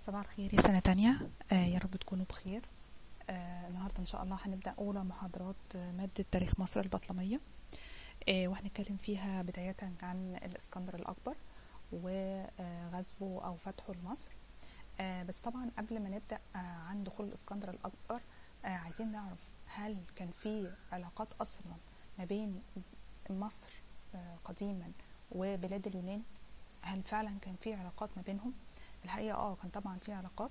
صباح الخير يا سنة تانية آه يا رب تكونوا بخير آه النهاردة إن شاء الله هنبدأ أولى محاضرات آه، مادة تاريخ مصر البطلمية آه وهنتكلم فيها بداية عن الإسكندر الأكبر وغزوه أو فتحه لمصر آه بس طبعا قبل ما نبدأ آه عن دخول الإسكندر الأكبر آه عايزين نعرف هل كان في علاقات أصلا ما بين مصر آه قديما وبلاد اليونان هل فعلا كان في علاقات ما بينهم الحقيقة اه كان طبعا في علاقات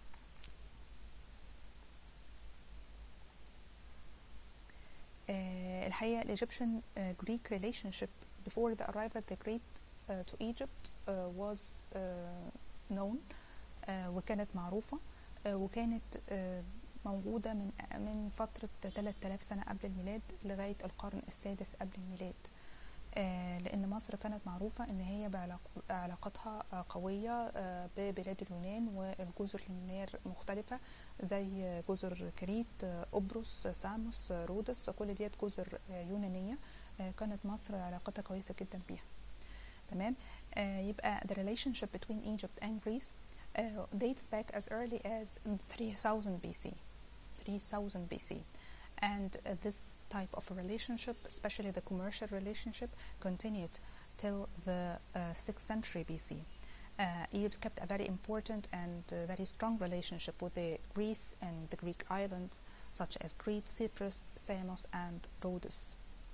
آه، الحقيقة ال Egyptian uh, Greek relationship before the arrival of the Greek uh, to Egypt uh, was uh, known uh, وكانت معروفة uh, وكانت uh, موجودة من من فترة 3000 سنة قبل الميلاد لغاية القرن السادس قبل الميلاد آه، لأن مصر كانت معروفة إن هي بعلاق- علاقتها آه، قوية آه، ببلاد اليونان والجزر اليونانية مختلفة زي جزر كريت آه، قبرص آه، ساموس آه، رودس كل ديت جزر آه، يونانية آه، كانت مصر علاقتها كويسة جدا بيها تمام آه، يبقى the relationship between Egypt and Greece uh, dates back as early as 3000 BC 3000 BC and uh, this type of a relationship especially the commercial relationship continued till the uh, 6th century BC uh, Egypt kept a very important and uh, very strong relationship with the Greece and the Greek islands such as Crete, Cyprus, Samos and Rhodes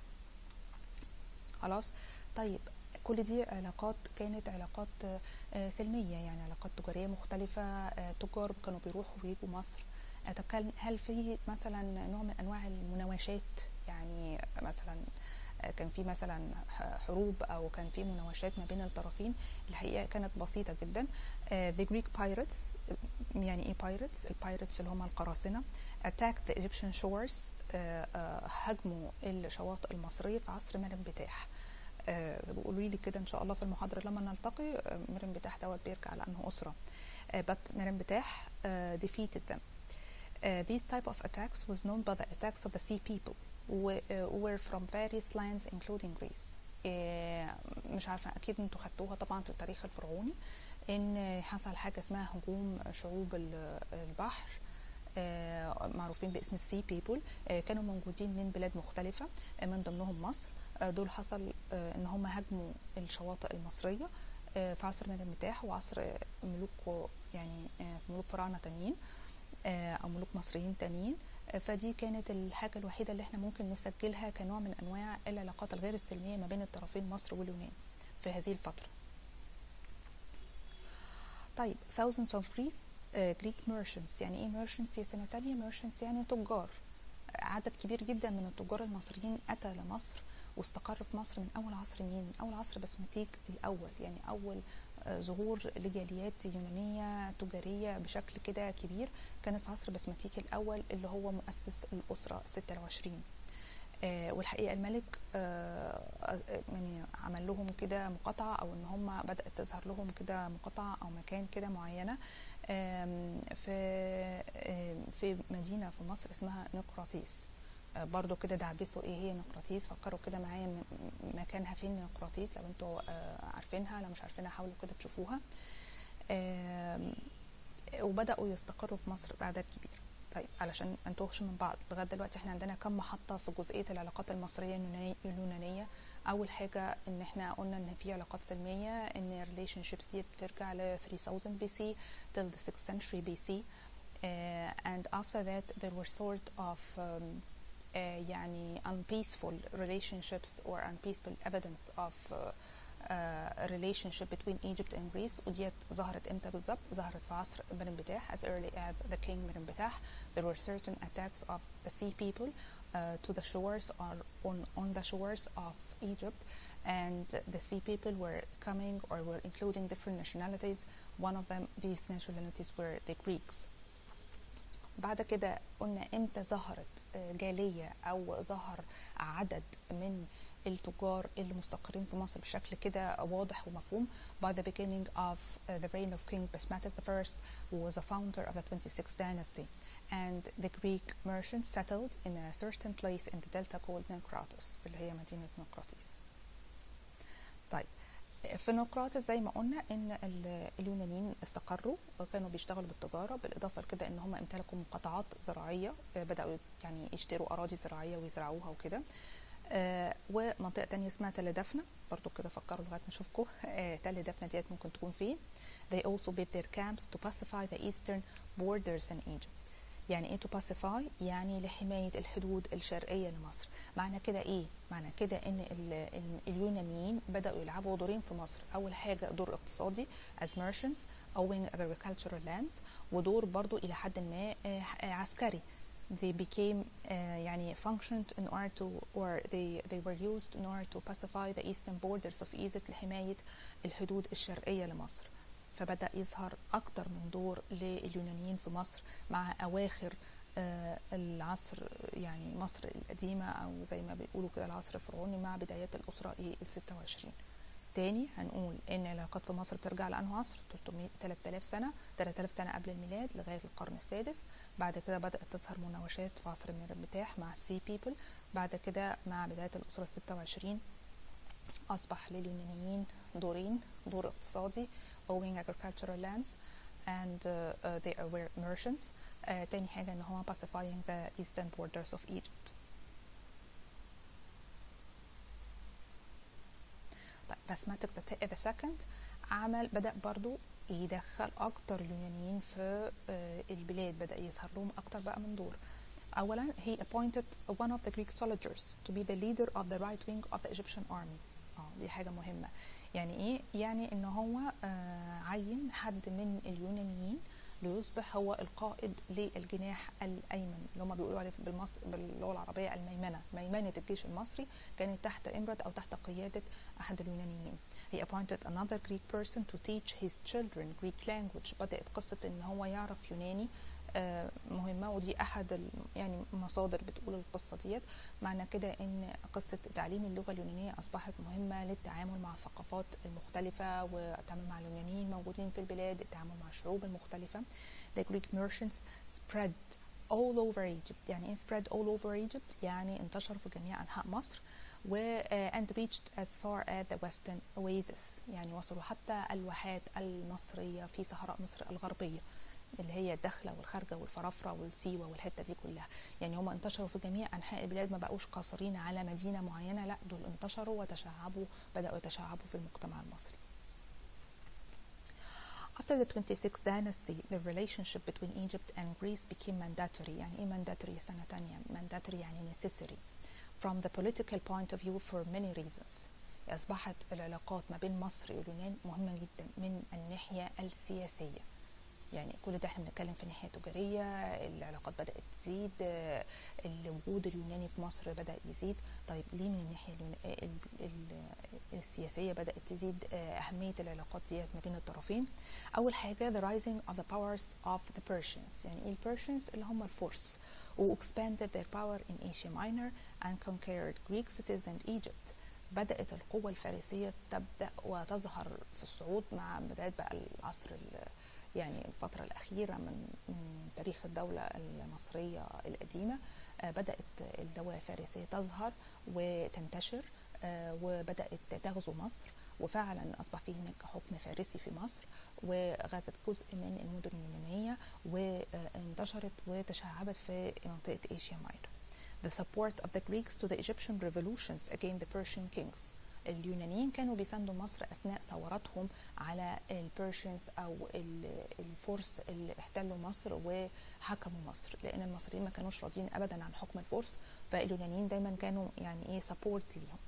خلاص طيب كل دي علاقات كانت علاقات آه، آه، سلمية يعني علاقات تجارية مختلفة آه، تجار كانوا بيروحوا ويجوا مصر آه، طب كان هل في مثلا نوع من أنواع المناوشات يعني مثلا آه، كان في مثلا ح- حروب أو كان في مناوشات ما بين الطرفين الحقيقة كانت بسيطة جدا آه، The Greek pirates يعني ايه pirates البايرتس اللي هم القراصنة attacked the Egyptian shores آه، آه، هاجموا الشواطئ المصرية في عصر مرن بتاح آه، بيقولوا لي كده ان شاء الله في المحاضره لما نلتقي آه، مرن بتاح دوت بيرجع لانه اسره آه، but مرن بتاح آه، defeated them Uh, these type of attacks was known by the attacks of the sea people who uh, were from various lands including Greece آه، مش عارفه اكيد انتوا خدتوها طبعا في التاريخ الفرعوني ان حصل حاجه اسمها هجوم شعوب ال- البحر آه، معروفين باسم السي بيبل كانوا موجودين من بلاد مختلفة آه، من ضمنهم مصر آه، دول حصل آه، ان هم هاجموا الشواطئ المصرية آه، في عصر من المتاح وعصر آه، ملوك يعني آه، ملوك فراعنة تانيين آه، او ملوك مصريين تانيين آه، فدي كانت الحاجة الوحيدة اللي احنا ممكن نسجلها كنوع من انواع العلاقات الغير السلمية ما بين الطرفين مصر واليونان في هذه الفترة طيب thousands of Greece uh, Greek merchants يعني ايه merchants يا سنة تانية merchants يعني تجار عدد كبير جدا من التجار المصريين أتى لمصر واستقر في مصر من أول عصر مين؟ من أول عصر بسمتيك الأول يعني أول آه، ظهور لجاليات يونانية تجارية بشكل كده كبير كانت في عصر بسمتيك الأول اللي هو مؤسس الأسرة 26 آه، والحقيقه الملك آه، آه، يعني عمل لهم كده مقاطعه او ان هم بدات تظهر لهم كده مقاطعه او مكان كده معينه آم، في آم، في مدينه في مصر اسمها نقراطيس آه، برضو كده دعبسوا ايه هي نقراطيس فكروا كده معايا م- م- مكانها فين نقراطيس لو انتوا آه، عارفينها لو مش عارفينها حاولوا كده تشوفوها آم، وبداوا يستقروا في مصر باعداد كبيره طيب علشان ما نتوهش من بعض لغايه دلوقتي احنا عندنا كم محطه في جزئيه العلاقات المصريه اليوناني- اليونانيه اول حاجه ان احنا قلنا ان في علاقات سلميه ان الريليشن شيبس دي بترجع ل 3000 بي سي till the 6th century BC uh, and after that there were sort of um, uh, يعني unpeaceful relationships or unpeaceful evidence of uh, uh, relationship between Egypt and Greece وديت ظهرت امتى بالظبط؟ ظهرت في عصر مرنبتاح as early as the king مرنبتاح there were certain attacks of the sea people uh, to the shores or on, on the shores of Egypt and the sea people were coming or were including different nationalities one of them these nationalities were the Greeks بعد كده قلنا امتى ظهرت آه، جالية او ظهر عدد من التجار اللي مستقرين في مصر بشكل كده واضح ومفهوم by the beginning of uh, the reign of King Basmatic I who was a founder of the 26th dynasty and the Greek merchants settled in a certain place in the delta called Naucratis اللي هي مدينة نقراطيس طيب في نقراطس زي ما قلنا ان ال- اليونانيين استقروا وكانوا بيشتغلوا بالتجاره بالاضافه لكده ان هم امتلكوا مقاطعات زراعيه آه، بداوا يعني يشتروا اراضي زراعيه ويزرعوها وكده آه، ومنطقه تانية اسمها تل دفنه برضو كده فكروا لغايه ما اشوفكم آه، تل دفنه ديت ممكن تكون فين they also built their camps to pacify the eastern borders in Egypt يعني ايه to pacify يعني لحماية الحدود الشرقية لمصر معنى كده ايه معنى كده ان ال- ال- اليونانيين بدأوا يلعبوا دورين في مصر اول حاجة دور اقتصادي as merchants owning agricultural lands ودور برضو الى حد ما آه، آه، عسكري they became uh, يعني functioned in order to or they they were used in order to pacify the eastern borders of Egypt لحماية الحدود الشرقية لمصر فبدأ يظهر أكتر من دور لليونانيين في مصر مع أواخر آه، العصر يعني مصر القديمة أو زي ما بيقولوا كده العصر الفرعوني مع بدايات الأسرة إيه ال 26 تاني هنقول ان العلاقات في مصر بترجع لانه عصر 300 3000 سنه 3000 سنه قبل الميلاد لغايه القرن السادس بعد كده بدات تظهر مناوشات في عصر المربتاح مع السي بيبل بعد كده مع بدايه الاسره ال 26 اصبح لليونانيين دورين دور اقتصادي owning agricultural lands and uh, uh, they were merchants uh, تاني حاجه ان هو pacifying the eastern borders of Egypt طيب بسماتيك ذا سكند عمل بدأ برضو يدخل أكتر اليونانيين في آه، البلاد بدأ يظهر لهم أكتر بقى من دور أولا he appointed one of the Greek soldiers to be the leader of the right wing of the Egyptian army اه دي حاجة مهمة يعني ايه يعني ان هو آه عين حد من اليونانيين ليصبح هو القائد للجناح الايمن اللي هم بيقولوا عليه بالمصر باللغه العربيه الميمنه ميمنه الجيش المصري كانت تحت امره او تحت قياده احد اليونانيين he appointed another Greek person to teach his children Greek language بدأت قصة ان هو يعرف يوناني آه، مهمة ودي أحد ال- يعني مصادر بتقول القصة ديت معنى كده إن قصة تعليم اللغة اليونانية أصبحت مهمة للتعامل مع الثقافات المختلفة والتعامل مع اليونانيين الموجودين في البلاد التعامل مع الشعوب المختلفة The Greek merchants spread all over Egypt يعني ايه spread all over Egypt يعني انتشروا في جميع أنحاء مصر و uh, and reached as far as the western oasis يعني وصلوا حتى الواحات المصرية في صحراء مصر الغربية اللي هي الداخله والخارجه والفرافره والسيوه والحته دي كلها يعني هم انتشروا في جميع انحاء البلاد ما بقوش قاصرين على مدينه معينه لا دول انتشروا وتشعبوا بداوا يتشعبوا في المجتمع المصري After the 26th dynasty, the relationship between Egypt and Greece became mandatory. يعني إيه mandatory سنة تانية؟ mandatory يعني necessary. From the political point of view for many reasons. أصبحت العلاقات ما بين مصر واليونان مهمة جدا من الناحية السياسية. يعني كل ده احنا بنتكلم في ناحيه تجاريه العلاقات بدات تزيد آه، الوجود اليوناني في مصر بدا يزيد طيب ليه من الناحيه اليون- ال- ال- السياسيه بدات تزيد آه، اهميه العلاقات ديت ما بين الطرفين اول حاجه the rising of the powers of the Persians يعني ايه البيرشنز اللي هم الفرس و expanded their power in Asia Minor and conquered Greek cities and Egypt بدأت القوة الفارسية تبدأ وتظهر في الصعود مع بداية بقى العصر ال- يعني الفترة الأخيرة من من تاريخ الدولة المصرية القديمة آه، بدأت الدولة الفارسية تظهر وتنتشر آه، وبدأت تغزو مصر وفعلا أصبح فيه هناك حكم فارسي في مصر وغزت جزء من المدن اليونانية وانتشرت وتشعبت في منطقة إيشيا ماينر. The support of the Greeks to the Egyptian revolutions against the Persian kings اليونانيين كانوا بيساندوا مصر اثناء ثوراتهم على البيرشنز او ال- الفرس اللي احتلوا مصر وحكموا مصر لان المصريين ما كانوش راضيين ابدا عن حكم الفرس فاليونانيين دايما كانوا يعني ايه سبورت ليهم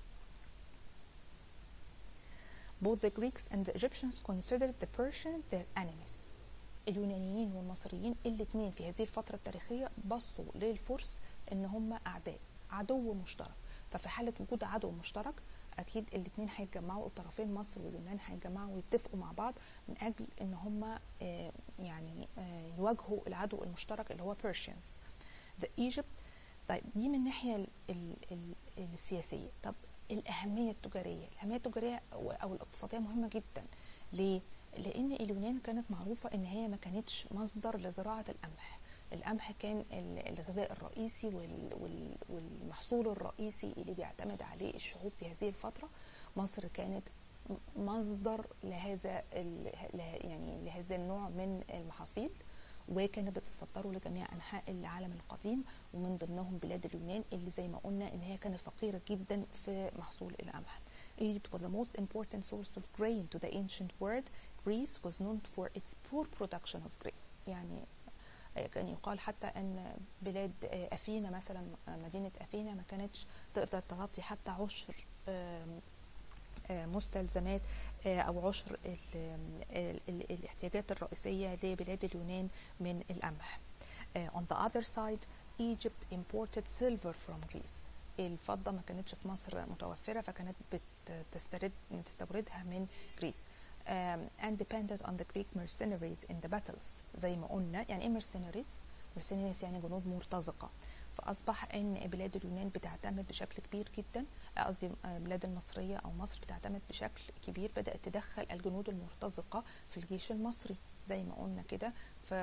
Both the Greeks and the Egyptians considered the Persians their enemies. اليونانيين والمصريين الاثنين في هذه الفترة التاريخية بصوا للفرس ان هم اعداء عدو مشترك ففي حالة وجود عدو مشترك اكيد الاثنين هيتجمعوا الطرفين مصر واليونان هيتجمعوا ويتفقوا مع بعض من اجل ان هم آه، يعني آه، يواجهوا العدو المشترك اللي هو Persians. The Egypt طيب دي من الناحية ال- ال- ال- السياسية طب الأهمية التجارية الأهمية التجارية أو أو الاقتصادية مهمة جدا ليه؟ لأن اليونان كانت معروفة إن هي ما كانتش مصدر لزراعة القمح القمح كان ال- الغذاء الرئيسي وال- وال- والمحصول الرئيسي اللي بيعتمد عليه الشعوب في هذه الفترة مصر كانت مصدر لهذا ال- له- يعني لهذا النوع من المحاصيل وكانت بتتصدره لجميع انحاء العالم القديم ومن ضمنهم بلاد اليونان اللي زي ما قلنا ان هي كانت فقيره جدا في محصول القمح. Egypt was the most important source of grain to the ancient world. Greece was known for its poor production of grain. يعني آه، كان يقال حتى ان بلاد آه، اثينا مثلا آه، مدينه اثينا ما كانتش تقدر تغطي حتى عشر آم، آه، مستلزمات آه، او عشر ال- ال- ال- الاحتياجات الرئيسيه لبلاد اليونان من القمح. آه، on the other side Egypt imported silver from Greece. الفضة ما كانتش في مصر متوفرة فكانت بتسترد تستوردها من جريس. Um, and depended on the Greek mercenaries in the battles زي ما قلنا يعني ايه mercenaries؟ mercenaries يعني جنود مرتزقة فأصبح إن بلاد اليونان بتعتمد بشكل كبير جدا آه، قصدي آه، بلاد المصرية أو مصر بتعتمد بشكل كبير بدأت تدخل الجنود المرتزقة في الجيش المصري زي ما قلنا كده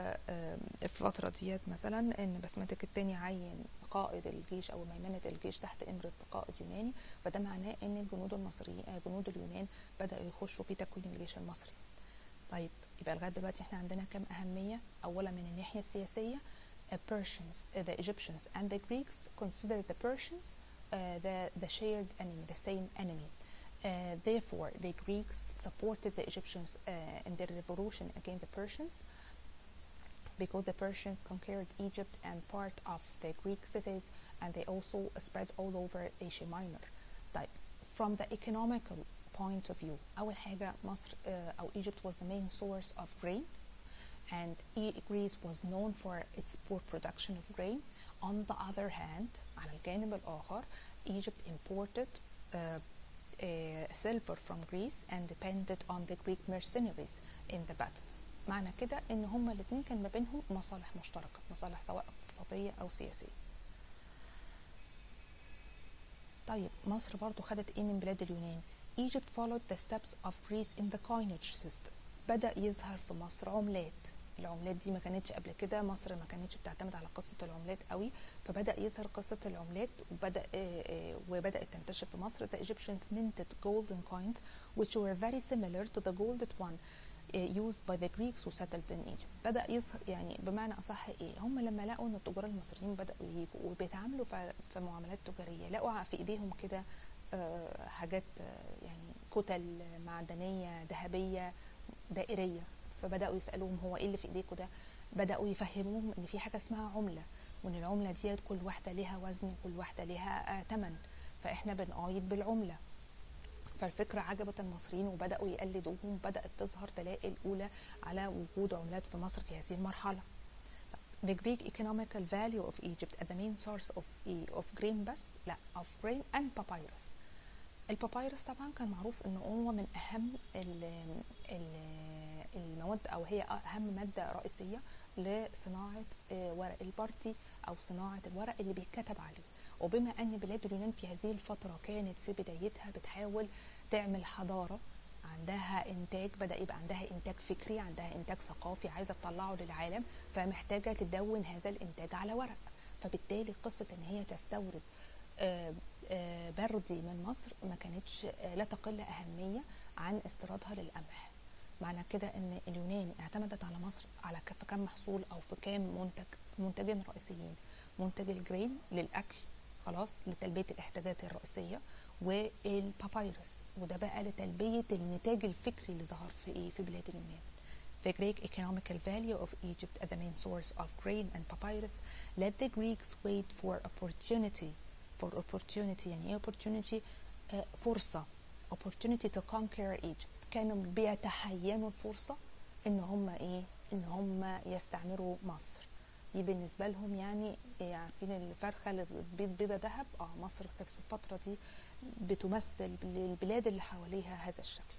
فالفترة ديت مثلا ان بسمتك التاني عين قائد الجيش او ميمنة الجيش تحت امرة قائد يوناني فده معناه ان الجنود المصريين آه، جنود اليونان بدأوا يخشوا في تكوين الجيش المصري طيب يبقى لغايه دلوقتي احنا عندنا كم اهميه اولا من الناحيه السياسيه uh, Persians uh, the Egyptians and the Greeks considered the Persians uh, the the shared enemy the same enemy Uh, therefore, the Greeks supported the Egyptians uh, in their revolution against the Persians because the Persians conquered Egypt and part of the Greek cities, and they also spread all over Asia Minor. طيب, from the economical point of view, أول حاجة مصر uh, أو Egypt was the main source of grain, and E- Greece was known for its poor production of grain. On the other hand, على الجانب الآخر, Egypt imported uh, uh, silver from Greece and depended on the Greek mercenaries in the battles. معنى كده ان هما الاثنين كان ما بينهم مصالح مشتركه مصالح سواء اقتصاديه او سياسيه طيب مصر برضو خدت ايه من بلاد اليونان Egypt followed the steps of Greece in the coinage system بدأ يظهر في مصر عملات العملات دي ما كانتش قبل كده مصر ما كانتش بتعتمد على قصة العملات قوي فبدأ يظهر قصة العملات وبدأ آه، آه، وبدأت تنتشر في مصر the Egyptians minted golden coins which were very similar to the golden one uh, used by the Greeks who settled in Egypt بدأ يظهر يعني بمعنى أصح إيه هم لما لقوا إن التجار المصريين بدأوا يجوا وبيتعاملوا في في معاملات تجارية لقوا في إيديهم كده آه، حاجات آه، يعني كتل معدنية ذهبية دائرية فبدأوا يسألوهم هو إيه اللي في إيديكوا ده بدأوا يفهموهم إن في حاجة اسمها عملة وإن العملة ديت كل واحدة ليها وزن وكل واحدة ليها آه، تمن فإحنا بنقايض بالعملة فالفكرة عجبت المصريين وبدأوا يقلدوهم بدأت تظهر دلائل أولى على وجود عملات في مصر في هذه المرحلة The Greek economical value of Egypt as the main source of, of grain بس لا of grain and papyrus البابايروس طبعا كان معروف انه هو من اهم ال ال المواد او هي اهم ماده رئيسيه لصناعه آه، ورق البردي او صناعه الورق اللي بيتكتب عليه وبما ان بلاد اليونان في هذه الفتره كانت في بدايتها بتحاول تعمل حضاره عندها انتاج بدا يبقى عندها انتاج فكري عندها انتاج ثقافي عايزه تطلعه للعالم فمحتاجه تدون هذا الانتاج على ورق فبالتالي قصه ان هي تستورد آه، آه، بردي من مصر ما كانتش آه، لا تقل أهمية عن استيرادها للقمح معنى كده ان اليونان اعتمدت على مصر على ك- في كم محصول او في كام منتج منتجين رئيسيين منتج الجرين للاكل خلاص لتلبيه الاحتياجات الرئيسيه والبابايروس وده بقى لتلبيه النتاج الفكري اللي ظهر في ايه في بلاد اليونان The Greek economical value of Egypt as the main source of grain and papyrus led the Greeks wait for opportunity for opportunity يعني ايه opportunity آه، فرصة opportunity to conquer Egypt كانوا بيتحينوا الفرصة ان هم ايه ان هم يستعمروا مصر دي بالنسبة لهم يعني إيه عارفين الفرخة اللي بتبيض بيضة ذهب اه مصر كانت في الفترة دي بتمثل للبلاد اللي حواليها هذا الشكل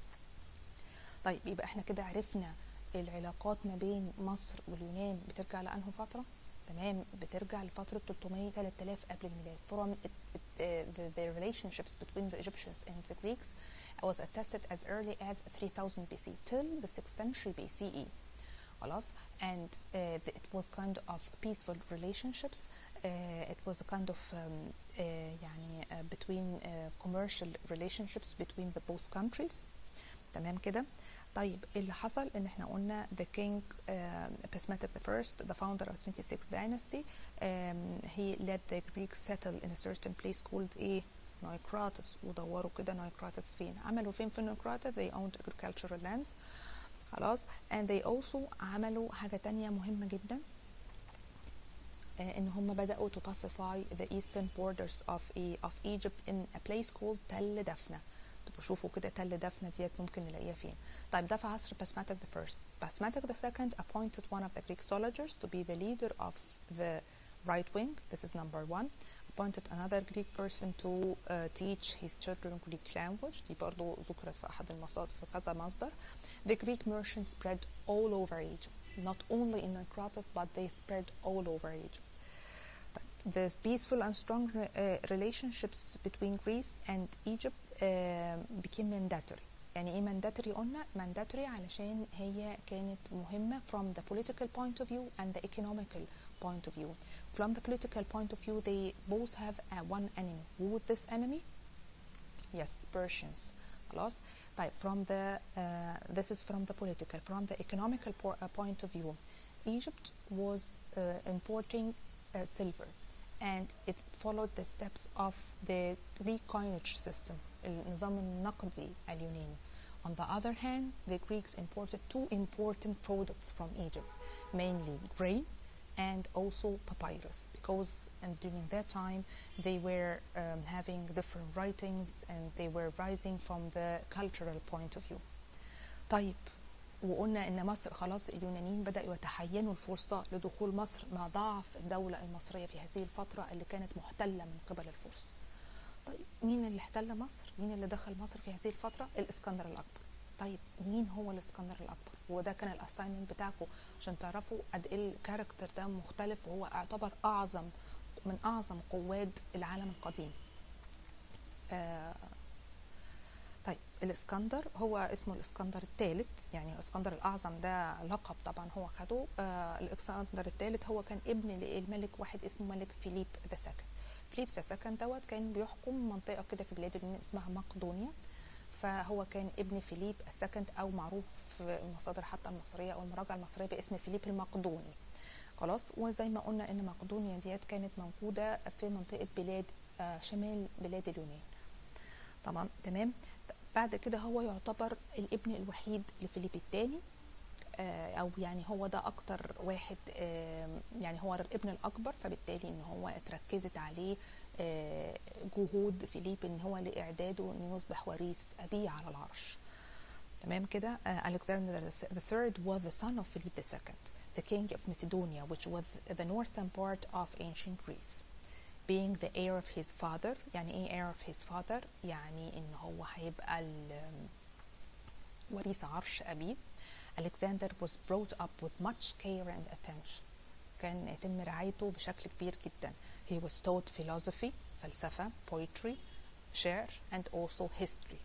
طيب يبقى احنا كده عرفنا العلاقات ما بين مصر واليونان بترجع لأنه فترة تمام بترجع لفترة 300 3000 قبل الميلاد from it, it, uh, the, the relationships between the Egyptians and the Greeks was attested as early as 3000 BC till the 6th century BCE خلاص and uh, it was kind of peaceful relationships uh, it was a kind of um, uh, يعني uh, between uh, commercial relationships between the both countries تمام كده طيب اللي حصل ان احنا قلنا the king uh, Pessmetic the first the founder of 26th dynasty um, he led the Greeks settle in a certain place called ايه نويكراتس ودوروا كده نويكراتس فين عملوا فين في نويكراتس they owned agricultural lands خلاص and they also عملوا حاجة تانية مهمة جدا ان هم بدأوا to pacify the eastern borders of, of Egypt in a place called تل دفنة تبقوا شوفوا كده تل دفنة ديت ممكن نلاقيها فين طيب ده في عصر Basmatic the first Basmatic the second appointed one of the Greek soldiers to be the leader of the right wing this is number one appointed another Greek person to uh, teach his children Greek language دي برضو ذكرت في أحد المصادر في كذا مصدر the Greek merchants spread all over Egypt not only in Nikratos but they spread all over Egypt the peaceful and strong uh, relationships between Greece and Egypt uh, became mandatory يعني ايه mandatory قلنا mandatory علشان هي كانت مهمة from the political point of view and the economical point of view from the political point of view they both have uh, one enemy who would this enemy yes Persians خلاص طيب from the uh, this is from the political from the economical po uh, point of view Egypt was uh, importing uh, silver and it followed the steps of the Greek coinage system النظام النقدي اليوناني On the other hand, the Greeks imported two important products from Egypt, mainly grain and also papyrus, because and during that time they were um, having different writings and they were rising from the cultural point of view. طيب وقلنا ان مصر خلاص اليونانيين بداوا يتحينوا الفرصه لدخول مصر مع ضعف الدوله المصريه في هذه الفتره اللي كانت محتله من قبل الفرس. طيب مين اللي احتل مصر؟ مين اللي دخل مصر في هذه الفتره؟ الاسكندر الاكبر. طيب مين هو الاسكندر الاكبر؟ وده كان الاساينمنت بتاعكم عشان تعرفوا قد ايه الكاركتر ده مختلف وهو يعتبر اعظم من اعظم قواد العالم القديم. آه طيب الاسكندر هو اسمه الاسكندر الثالث يعني الاسكندر الاعظم ده لقب طبعا هو خده آه الاسكندر الثالث هو كان ابن للملك واحد اسمه ملك فيليب ذا سكند فيليب ذا سكند دوت كان بيحكم منطقه كده في بلاد اليونان اسمها مقدونيا فهو كان ابن فيليب السكند او معروف في المصادر حتى المصريه او المراجع المصريه باسم فيليب المقدوني خلاص وزي ما قلنا ان مقدونيا ديت كانت موجوده في منطقه بلاد آه شمال بلاد اليونان طبعا تمام بعد كده هو يعتبر الابن الوحيد لفيليب الثاني او يعني هو ده اكتر واحد يعني هو الابن الاكبر فبالتالي ان هو اتركزت عليه جهود فيليب ان هو لاعداده انه يصبح وريث ابيه على العرش تمام كده Alexander the third was the son of Philip II the king of Macedonia which was the northern part of ancient Greece being the heir of his father يعني ايه heir of his father يعني ان هو هيبقى وريث عرش ابيه Alexander was brought up with much care and attention كان يتم رعايته بشكل كبير جدا he was taught philosophy فلسفة poetry شعر and also history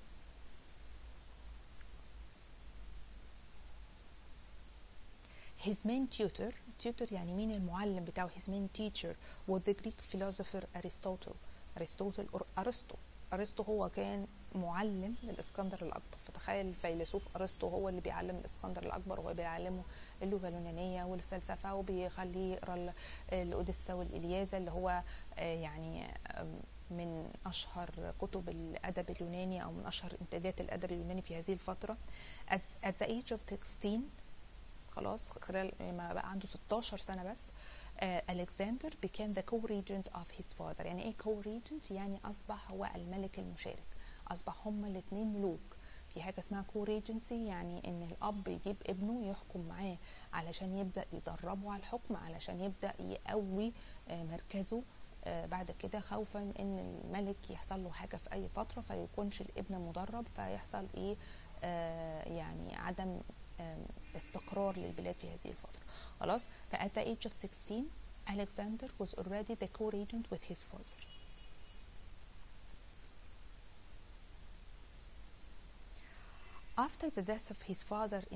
his main tutor tutor يعني مين المعلم بتاعه his main teacher was the Greek philosopher Aristotle أرسطوطل أرسطو أرسطو هو كان معلم للإسكندر الأكبر فتخيل الفيلسوف أرسطو هو اللي بيعلم الإسكندر الأكبر وهو بيعلمه اللغة اليونانية والفلسفة وبيخليه يقرا الأوديسا والإلياذة اللي هو يعني من أشهر كتب الأدب اليوناني أو من أشهر إنتاجات الأدب اليوناني في هذه الفترة at, at the age of 16 خلاص خلال ما بقى عنده 16 سنة بس ألكسندر uh, became the co-regent of his father يعني ايه co-regent يعني أصبح هو الملك المشارك أصبح هما الاثنين ملوك في حاجة اسمها co-regency يعني إن الأب يجيب ابنه يحكم معاه علشان يبدأ يدربه على الحكم علشان يبدأ يقوي uh, مركزه uh, بعد كده خوفا من ان الملك يحصل له حاجه في اي فتره فيكونش الابن مدرب فيحصل ايه آه يعني عدم استقرار للبلاد في هذه الفترة خلاص ف at the age of 16 Alexander was already the co-regent with his father After the death of his father in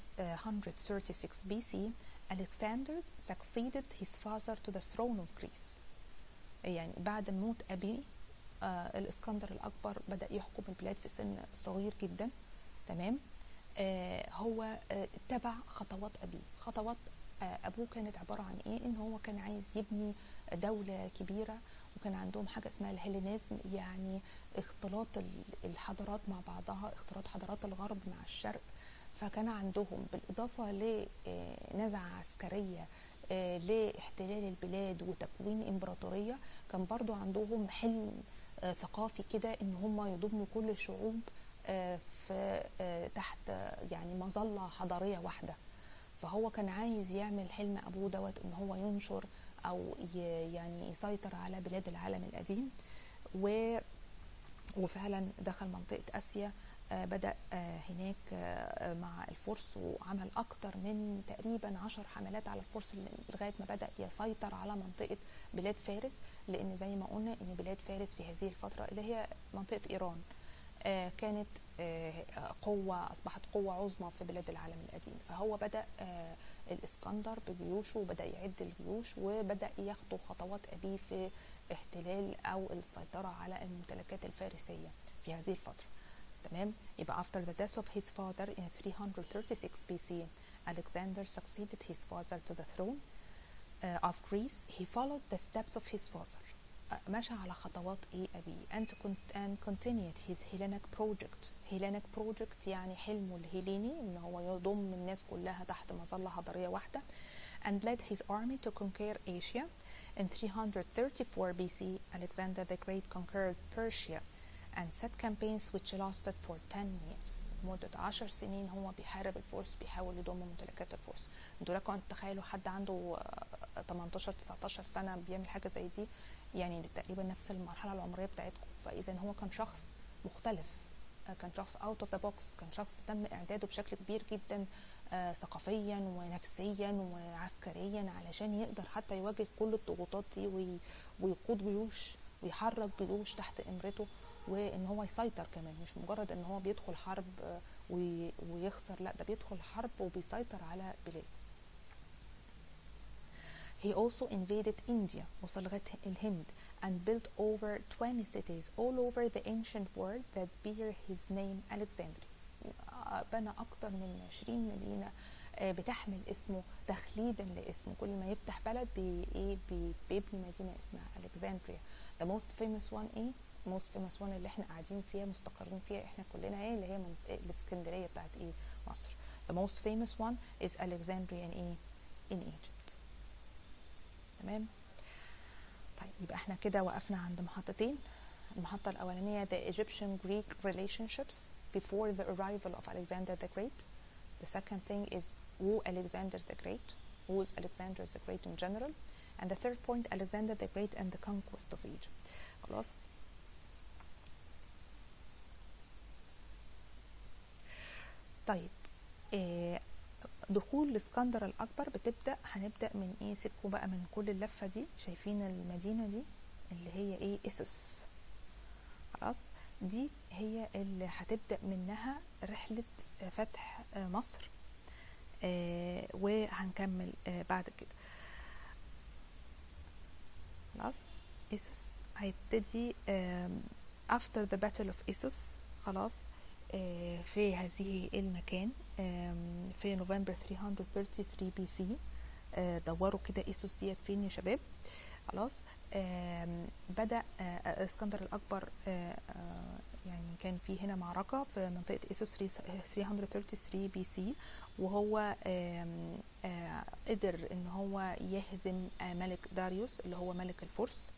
336 BC, Alexander succeeded his father to the throne of Greece. يعني بعد موت أبيه آه الإسكندر الأكبر بدأ يحكم البلاد في سن صغير جدا تمام آه هو آه اتبع خطوات أبيه خطوات آه أبوه كانت عبارة عن إيه إن هو كان عايز يبني دولة كبيرة وكان عندهم حاجة اسمها الهيلينيزم يعني اختلاط الحضارات مع بعضها اختلاط حضارات الغرب مع الشرق فكان عندهم بالإضافة لنزعة عسكرية لاحتلال البلاد وتكوين إمبراطورية كان برضو عندهم حلم ثقافي كده إن هم يضموا كل الشعوب في تحت يعني مظلة حضارية واحدة فهو كان عايز يعمل حلم أبوه دوت إن هو ينشر او يعني يسيطر على بلاد العالم القديم و وفعلا دخل منطقة آسيا بدأ هناك مع الفرس وعمل أكتر من تقريبا عشر حملات على الفرس لغاية ما بدأ يسيطر على منطقة بلاد فارس لأن زي ما قلنا إن بلاد فارس في هذه الفترة اللي هي منطقة إيران كانت قوة أصبحت قوة عظمى في بلاد العالم القديم فهو بدأ الإسكندر بجيوشه وبدأ يعد الجيوش وبدأ يخطو خطوات أبيه في احتلال أو السيطرة على الممتلكات الفارسية في هذه الفترة تمام يبقى after the death of his father in 336 BC Alexander succeeded his father to the throne uh, of Greece he followed the steps of his father مشى على خطوات ايه ابيه and, and continued his Hellenic project Hellenic project يعني حلمه الهيليني ان هو يضم الناس كلها تحت مظلة حضارية واحدة and led his army to conquer Asia in 334 BC Alexander the Great conquered Persia and set campaigns which lasted for 10 years مدة عشر سنين هو بيحارب الفرس بيحاول يضم ممتلكات الفرس انتوا لكم تخيلوا حد عنده 18 19 سنة بيعمل حاجة زي دي يعني تقريبا نفس المرحله العمريه بتاعتكم فاذا هو كان شخص مختلف كان شخص اوت اوف ذا بوكس كان شخص تم اعداده بشكل كبير جدا آه ثقافيا ونفسيا وعسكريا علشان يقدر حتى يواجه كل الضغوطات دي ويقود جيوش ويحرك جيوش تحت امرته وان هو يسيطر كمان مش مجرد ان هو بيدخل حرب آه ويخسر لا ده بيدخل حرب وبيسيطر على بلاد He also invaded India وصل لغاية الهند and built over 20 cities all over the ancient world that bear his name Alexandria. بنى أكتر من 20 مدينة بتحمل اسمه تخليدا لاسمه كل ما يفتح بلد بي إيه بي بيبني مدينة اسمها Alexandria. The most famous one إيه؟ most famous one اللي احنا قاعدين فيها مستقرين فيها احنا كلنا ايه اللي هي من الاسكندرية بتاعت ايه مصر. The most famous one is Alexandria in ايه؟ in Egypt. تمام طيب يبقى احنا كده وقفنا عند محطتين المحطة الأولانية the Egyptian Greek relationships before the arrival of Alexander the Great the second thing is who Alexander the Great who is Alexander the Great in general and the third point Alexander the Great and the conquest of Egypt خلاص طيب إيه دخول الاسكندر الاكبر بتبدا هنبدا من ايه سيبكم بقى من كل اللفه دي شايفين المدينه دي اللي هي ايه اسس خلاص دي هي اللي هتبدا منها رحله فتح مصر آه وهنكمل آه بعد كده خلاص اسس هيبتدي آه after the battle of Issus خلاص في هذه المكان في نوفمبر 333 بي سي دوروا كده ايسوس ديت فين يا شباب خلاص بدا اسكندر الاكبر يعني كان في هنا معركه في منطقه ايسوس 333 بي سي وهو قدر ان هو يهزم ملك داريوس اللي هو ملك الفرس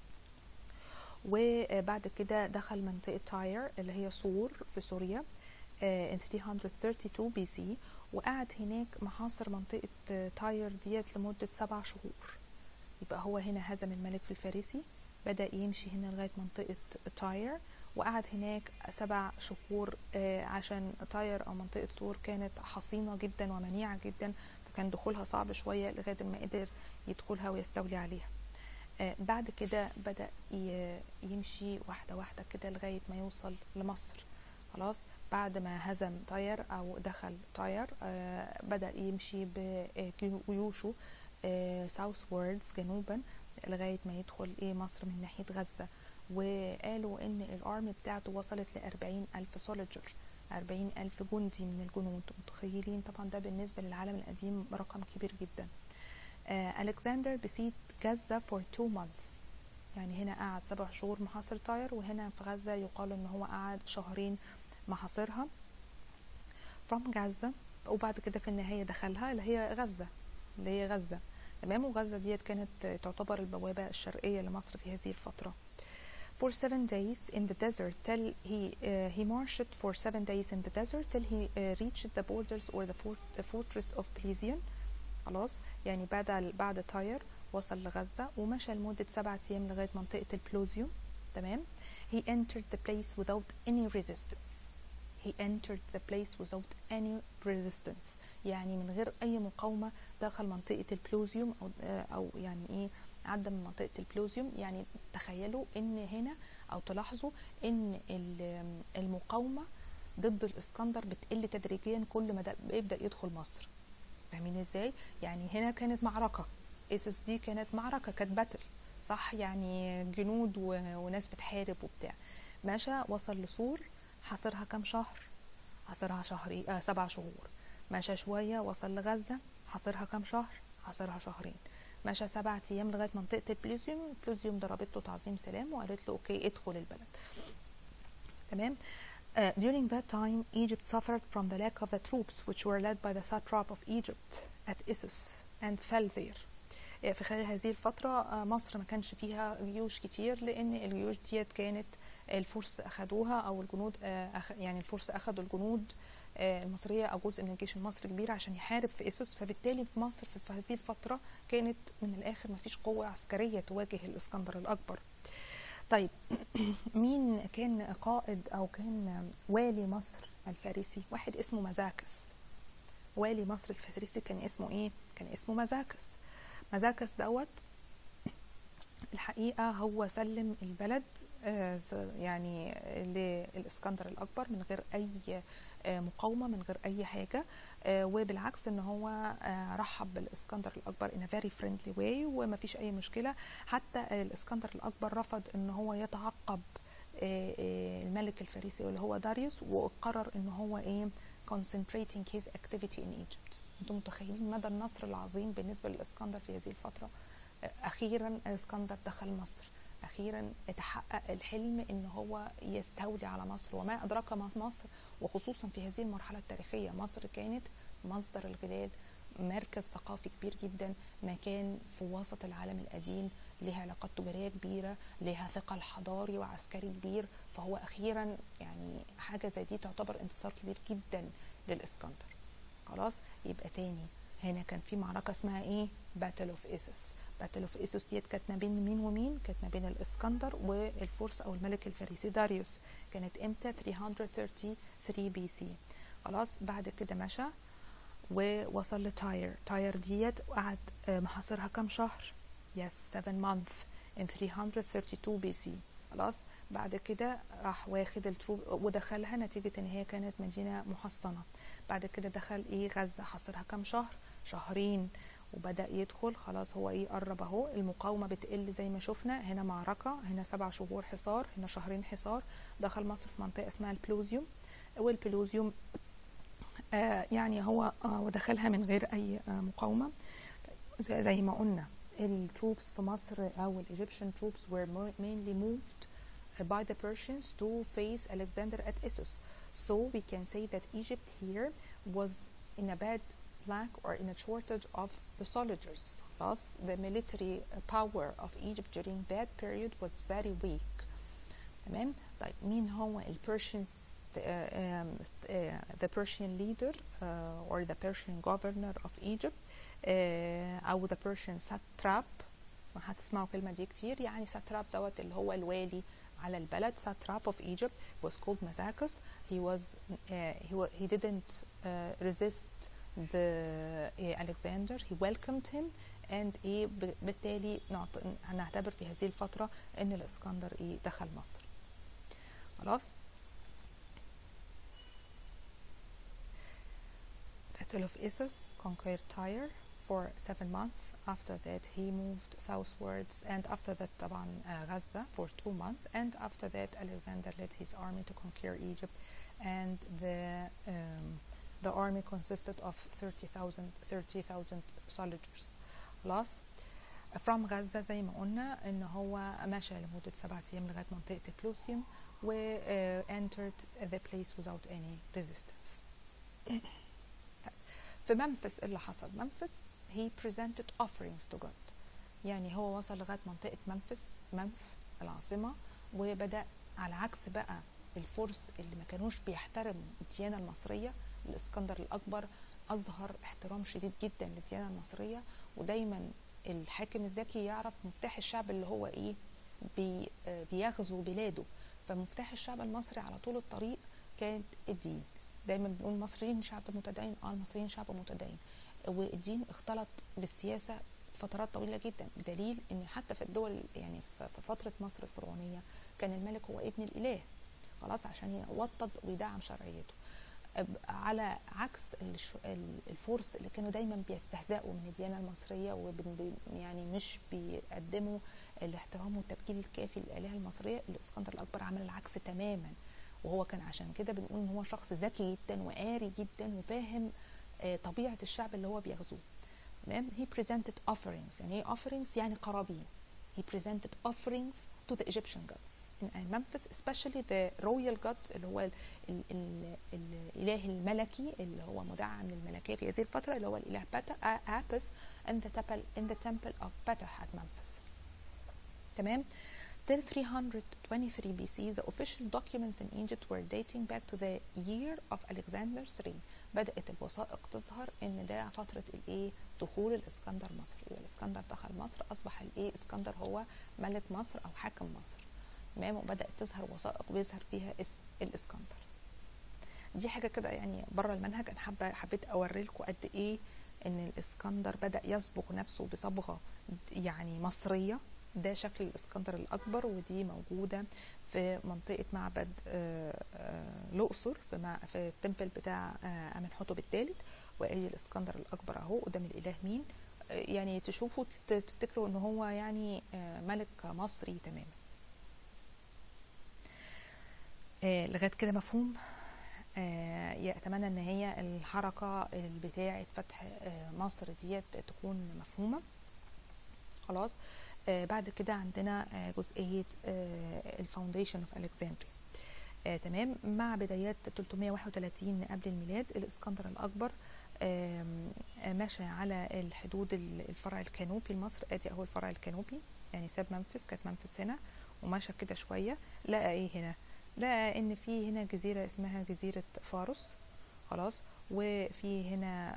وبعد كده دخل منطقة تاير اللي هي صور في سوريا in 332 بي سي وقعد هناك محاصر منطقة تاير ديت لمدة سبع شهور يبقى هو هنا هزم الملك في الفارسي بدأ يمشي هنا لغاية منطقة تاير وقعد هناك سبع شهور عشان تاير أو منطقة صور كانت حصينة جدا ومنيعة جدا فكان دخولها صعب شوية لغاية ما قدر يدخلها ويستولي عليها بعد كده بدأ يمشي واحدة واحدة كده لغاية ما يوصل لمصر خلاص بعد ما هزم تاير او دخل تاير آه، بدا يمشي بجيوشه ساوث ووردز جنوبا لغايه ما يدخل ايه مصر من ناحيه غزه وقالوا ان الارم بتاعته وصلت لأربعين ألف سولجر أربعين ألف جندي من الجنود متخيلين طبعا ده بالنسبة للعالم القديم رقم كبير جدا آه ألكسندر بسيت غزة for two months يعني هنا قعد سبع شهور محاصر تاير وهنا في غزة يقال ان هو قعد شهرين محاصرها from غزة وبعد كده في النهاية دخلها اللي هي غزة اللي هي غزة تمام وغزة ديت كانت تعتبر البوابة الشرقية لمصر في هذه الفترة for seven days in the desert till he uh, he marched for seven days in the desert till he uh, reached the borders or the, fort, the fortress of Pelusium خلاص يعني بعد بعد تاير وصل لغزة ومشى لمدة سبعة أيام لغاية منطقة البلوزيوم تمام he entered the place without any resistance he entered the place without any resistance يعني من غير أي مقاومة دخل منطقة البلوزيوم أو أو يعني إيه عدى من منطقة البلوزيوم يعني تخيلوا ان هنا او تلاحظوا ان المقاومة ضد الاسكندر بتقل تدريجيا كل ما بيبدأ يدخل مصر فاهمين ازاي يعني هنا كانت معركة اسوس دي كانت معركة كانت باتل صح يعني جنود وناس بتحارب وبتاع ماشى وصل لسور حاصرها كام شهر حاصرها شهري آه سبع شهور ماشى شوية وصل لغزة حاصرها كام شهر حاصرها شهرين مشى سبعة ايام لغايه منطقه البلوزيوم البلوزيوم ضربت له تعظيم سلام وقالت له اوكي ادخل البلد تمام Uh, during that time, Egypt suffered from the lack of the troops which were led by the satrap of Egypt at Issus and fell there. في خلال هذه الفترة مصر ما كانش فيها جيوش كتير لأن الجيوش ديت كانت الفرس أخدوها أو الجنود يعني الفرس أخدوا الجنود المصريه او جزء من الجيش المصري كبير عشان يحارب في اسوس فبالتالي في مصر في هذه الفتره كانت من الاخر ما فيش قوه عسكريه تواجه الاسكندر الاكبر طيب مين كان قائد او كان والي مصر الفارسي واحد اسمه مزاكس والي مصر الفارسي كان اسمه ايه كان اسمه مزاكس مزاكس دوت الحقيقة هو سلم البلد يعني للإسكندر الأكبر من غير أي مقاومة من غير أي حاجة وبالعكس إن هو رحب بالإسكندر الأكبر in a very friendly way وما فيش أي مشكلة حتى الإسكندر الأكبر رفض إن هو يتعقب الملك الفارسي اللي هو داريوس وقرر إن هو إيه concentrating his activity in Egypt انتم متخيلين مدى النصر العظيم بالنسبة للإسكندر في هذه الفترة اخيرا الاسكندر دخل مصر اخيرا تحقق الحلم ان هو يستولي على مصر وما ادراك ما مصر وخصوصا في هذه المرحله التاريخيه مصر كانت مصدر الغلال مركز ثقافي كبير جدا مكان في وسط العالم القديم لها علاقات تجاريه كبيره لها ثقل حضاري وعسكري كبير فهو اخيرا يعني حاجه زي دي تعتبر انتصار كبير جدا للاسكندر خلاص يبقى تاني هنا كان في معركه اسمها ايه باتل اوف ايسوس باتل اوف ايسوس ديت كانت ما بين مين ومين كانت ما بين الاسكندر والفرس او الملك الفارسي داريوس كانت امتى 333 بي سي خلاص بعد كده مشى ووصل لتاير تاير ديت وقعد محاصرها كام شهر يس 7 months in 332 بي سي خلاص بعد كده راح واخد التروب ودخلها نتيجة ان هي كانت مدينة محصنة بعد كده دخل ايه غزة حاصرها كام شهر شهرين وبدا يدخل خلاص هو ايه قرب اهو المقاومه بتقل زي ما شفنا هنا معركه هنا سبع شهور حصار هنا شهرين حصار دخل مصر في منطقه اسمها البلوزيوم والبلوزيوم آه يعني هو آه ودخلها من غير اي آه مقاومه زي, زي ما قلنا التروبس في مصر او الايجيبشن تروبس were mainly moved by the Persians to face Alexander at Issus. So we can say that Egypt here was in a bad lack or in a shortage of the soldiers. Thus, the military power of Egypt during that period was very weak. تمام؟ طيب مين هو ال Persians uh, um, uh, the Persian leader uh, or the Persian governor of Egypt uh, أو the Persian satrap هتسمعوا الكلمة دي كتير يعني satrap دوت اللي هو الوالي على البلد satrap of Egypt was called Mazakus he was uh, he, he didn't uh, resist the uh, Alexander he welcomed him and ايه بالتالي هنعتبر في هذه الفترة ان الاسكندر ايه دخل مصر خلاص capital of Issus, conquered Tyre for seven months. After that, he moved southwards, and after that, طبعا uh, Gaza for two months. And after that, Alexander led his army to conquer Egypt, and the um, the army consisted of 30,000 30,000 soldiers. خلاص from غزة زي ما قلنا ان هو مشى لمدة سبعة ايام لغاية منطقة البلوثيوم و uh, entered the place without any resistance. في منفس اللي حصل منفس he presented offerings to God يعني هو وصل لغاية منطقة منفس منف العاصمة وبدأ على عكس بقى الفرس اللي ما كانوش بيحترموا الديانة المصرية الاسكندر الأكبر أظهر احترام شديد جدا للديانة المصرية ودايما الحاكم الذكي يعرف مفتاح الشعب اللي هو ايه بي بيغزو بلاده فمفتاح الشعب المصري على طول الطريق كانت الدين دايما بنقول المصريين شعب متدين اه المصريين شعب متدين والدين اختلط بالسياسة فترات طويلة جدا بدليل ان حتى في الدول يعني في فترة مصر الفرعونية كان الملك هو ابن الاله خلاص عشان يوطد ويدعم شرعيته على عكس الفرس اللي كانوا دايما بيستهزئوا من الديانه المصريه ويعني مش بيقدموا الاحترام والتبجيل الكافي للالهه المصريه الاسكندر الاكبر عمل العكس تماما وهو كان عشان كده بنقول ان هو شخص ذكي جدا وقاري جدا وفاهم طبيعه الشعب اللي هو بيغزوه تمام he presented offerings يعني ايه offerings يعني قرابين he presented offerings to the Egyptian gods in Memphis especially the royal god اللي هو ال ال ال الاله الملكي اللي هو مدعم للملكيه في هذه الفتره اللي هو الاله باتا Apis in the temple in the temple of Ptah at Memphis تمام Till 323 BC, the official documents in Egypt were dating back to the year of Alexander's reign. بدأت الوثائق تظهر إن ده فترة الإيه؟ دخول الإسكندر مصر، يبقى الإسكندر دخل مصر أصبح الإيه؟ إسكندر هو ملك مصر أو حاكم مصر. تمام وبدأت تظهر وثائق بيظهر فيها اسم الإسكندر. دي حاجة كده يعني بره المنهج أنا حابة حبيت أوري لكم قد إيه إن الإسكندر بدأ يصبغ نفسه بصبغة يعني مصرية ده شكل الاسكندر الاكبر ودي موجوده في منطقه معبد الاقصر في في التمبل بتاع امنحتب الثالث وادي الاسكندر الاكبر اهو قدام الاله مين يعني تشوفوا تفتكروا ان هو يعني ملك مصري تماما لغايه كده مفهوم اتمنى ان هي الحركه بتاعه فتح مصر ديت تكون مفهومه خلاص آه بعد كده عندنا آه جزئية آه الفاونديشن اوف الكسندريا تمام مع بدايات 331 قبل الميلاد الاسكندر الاكبر مشى على الحدود الفرع الكانوبي لمصر ادي اهو الفرع الكانوبي يعني ساب منفس كانت منفس هنا ومشى كده شوية لقى ايه هنا لقى ان في هنا جزيرة اسمها جزيرة فارس خلاص وفي هنا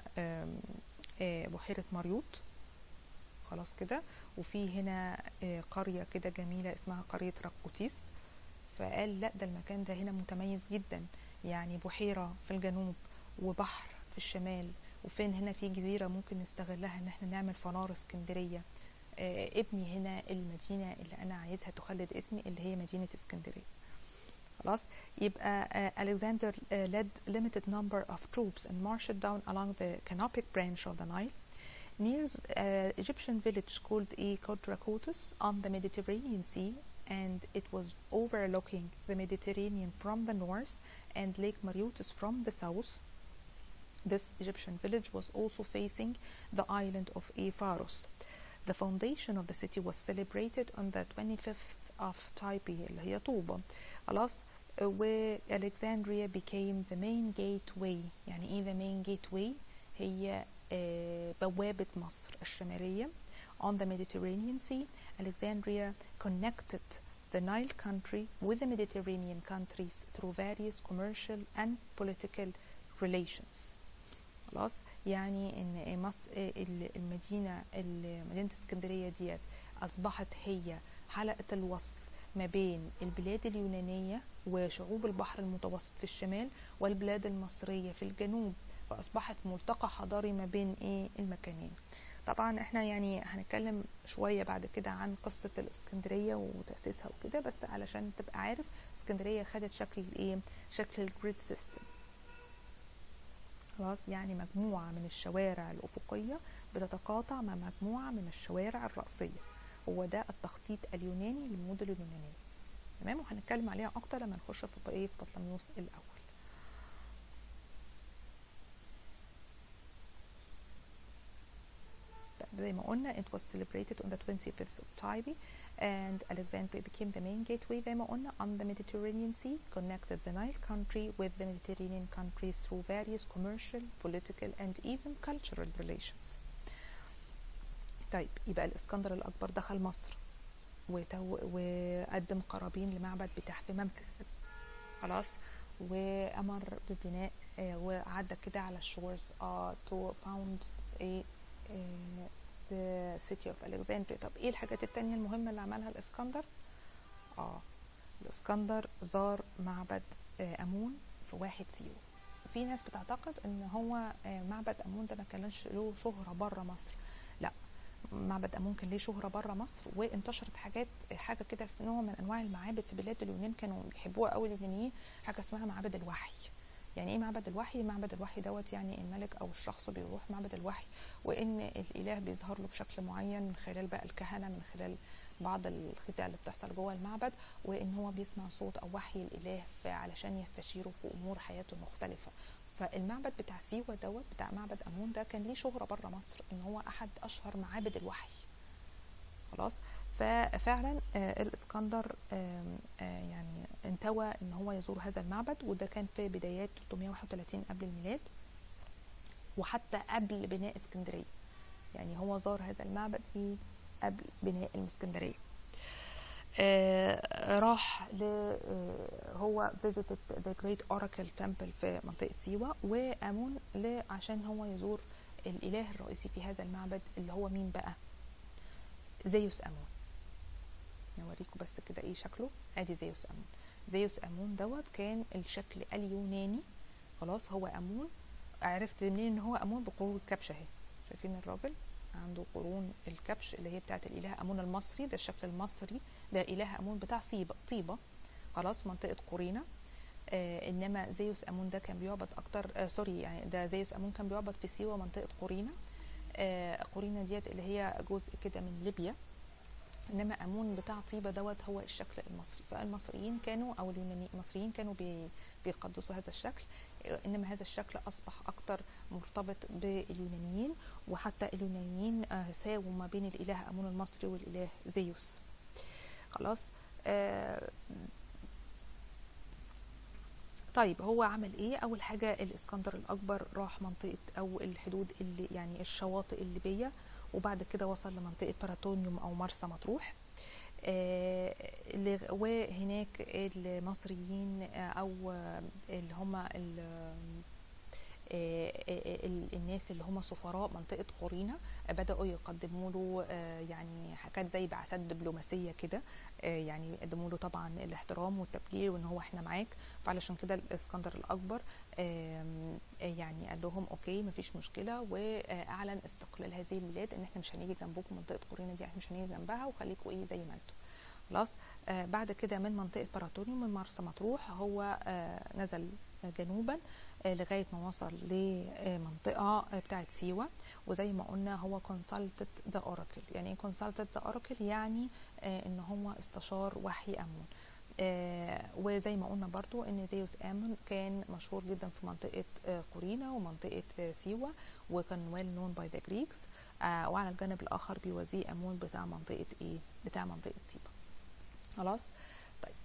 بحيرة مريوط خلاص كده وفي هنا قرية كده جميلة اسمها قرية رقوتيس فقال لا ده المكان ده هنا متميز جدا يعني بحيرة في الجنوب وبحر في الشمال وفين هنا في جزيرة ممكن نستغلها ان احنا نعمل فنار اسكندرية ابني هنا المدينة اللي انا عايزها تخلد اسمي اللي هي مدينة اسكندرية خلاص يبقى Alexander led limited number of troops and marched down along the canopic branch of the Nile near uh, Egyptian village called a Kodrakotus on the Mediterranean Sea, and it was overlooking the Mediterranean from the north and Lake Mareotis from the south. This Egyptian village was also facing the island of Epharos. The foundation of the city was celebrated on the 25th of Type, اللي هي طوبة. خلاص where Alexandria became the main gateway يعني ايه the main gateway هي بوابة مصر الشمالية on the Mediterranean Sea Alexandria connected the Nile country with the Mediterranean countries through various commercial and political relations خلاص يعني ان مصر المدينة مدينة اسكندرية ديت اصبحت هي حلقة الوصل ما بين البلاد اليونانية وشعوب البحر المتوسط في الشمال والبلاد المصرية في الجنوب فاصبحت ملتقى حضاري ما بين ايه المكانين طبعا احنا يعني هنتكلم شوية بعد كده عن قصة الاسكندرية وتأسيسها وكده بس علشان تبقى عارف اسكندرية خدت شكل ايه شكل الجريد سيستم خلاص يعني مجموعة من الشوارع الأفقية بتتقاطع مع مجموعة من الشوارع الرأسية هو ده التخطيط اليوناني للمدن اليونانية تمام وهنتكلم عليها أكتر لما نخش في إيه في بطلميوس الأول زي ما قلنا it was celebrated on the 25th of Tybi and Alexandria became the main gateway زي ما قلنا on the Mediterranean Sea connected the Nile country with the Mediterranean countries through various commercial, political and even cultural relations طيب يبقى الاسكندر الأكبر دخل مصر وتو وقدم قرابين لمعبد بتاع في منفس خلاص وأمر ببناء آه وعدى كده على الشورز uh, to found a uh, the city of Alexandria طب ايه الحاجات التانية المهمة اللي عملها الاسكندر اه الاسكندر زار معبد آه امون في واحد سيوة في ناس بتعتقد ان هو آه معبد امون ده ما كانش له شهرة بره مصر لا معبد امون كان ليه شهرة بره مصر وانتشرت حاجات حاجة كده في نوع من انواع المعابد في بلاد اليونان كانوا بيحبوها قوي اليونانيين حاجة اسمها معابد الوحي يعني ايه معبد الوحي معبد الوحي دوت يعني الملك او الشخص بيروح معبد الوحي وان الاله بيظهر له بشكل معين من خلال بقى الكهنه من خلال بعض الخدع اللي بتحصل جوه المعبد وان هو بيسمع صوت او وحي الاله علشان يستشيره في امور حياته المختلفه فالمعبد بتاع سيوه دوت بتاع معبد امون ده كان ليه شهره بره مصر ان هو احد اشهر معابد الوحي خلاص ففعلا الاسكندر يعني انتوى ان هو يزور هذا المعبد وده كان في بدايات 331 قبل الميلاد وحتى قبل بناء اسكندريه يعني هو زار هذا المعبد ايه قبل بناء الاسكندريه آه راح ل آه هو visited the great oracle temple في منطقة سيوة وأمون عشان هو يزور الإله الرئيسي في هذا المعبد اللي هو مين بقى زيوس أمون نوريكم بس كده ايه شكله ادي زيوس امون زيوس امون دوت كان الشكل اليوناني خلاص هو امون عرفت منين ان هو امون بقرون الكبش اهي شايفين الراجل عنده قرون الكبش اللي هي بتاعت الاله امون المصري ده الشكل المصري ده اله امون بتاع صيبة طيبة خلاص منطقة قرينة آه انما زيوس امون ده كان بيعبد اكتر آه سوري يعني ده زيوس امون كان بيعبد في سيوة منطقة قرينة آه قرينة ديت اللي هي جزء كده من ليبيا انما امون بتاع طيبه دوت هو الشكل المصري فالمصريين كانوا او اليونانيين المصريين كانوا بي بيقدسوا هذا الشكل انما هذا الشكل اصبح اكتر مرتبط باليونانيين وحتى اليونانيين ساووا ما بين الاله امون المصري والاله زيوس خلاص آه طيب هو عمل ايه اول حاجه الاسكندر الاكبر راح منطقه او الحدود اللي يعني الشواطئ الليبيه وبعد كده وصل لمنطقة باراتونيوم أو مرسى مطروح آه وهناك المصريين أو اللي هم الناس اللي هم سفراء منطقة قرينة بدأوا يقدموا له يعني حاجات زي بعثات دبلوماسية كده يعني يقدموا له طبعا الاحترام والتبجيل وان هو احنا معاك فعلشان كده الاسكندر الأكبر يعني قال لهم اوكي مفيش مشكلة واعلن استقلال هذه البلاد ان احنا مش هنيجي جنبكم منطقة قرينة دي احنا مش هنيجي جنبها وخليكم ايه زي ما انتم خلاص آه بعد كده من منطقة باراتونيوم من مرسى مطروح هو آه نزل جنوبا آه لغاية ما وصل لمنطقة بتاعت سيوة وزي ما قلنا هو consulted the oracle يعني ايه consulted the oracle يعني آه ان هو استشار وحي امون آه وزي ما قلنا برضو ان زيوس امون كان مشهور جدا في منطقة آه قرينة ومنطقة آه سيوة وكان well known by the Greeks آه وعلى الجانب الاخر بيوازيه امون بتاع منطقة ايه بتاع منطقة طيبة خلاص طيب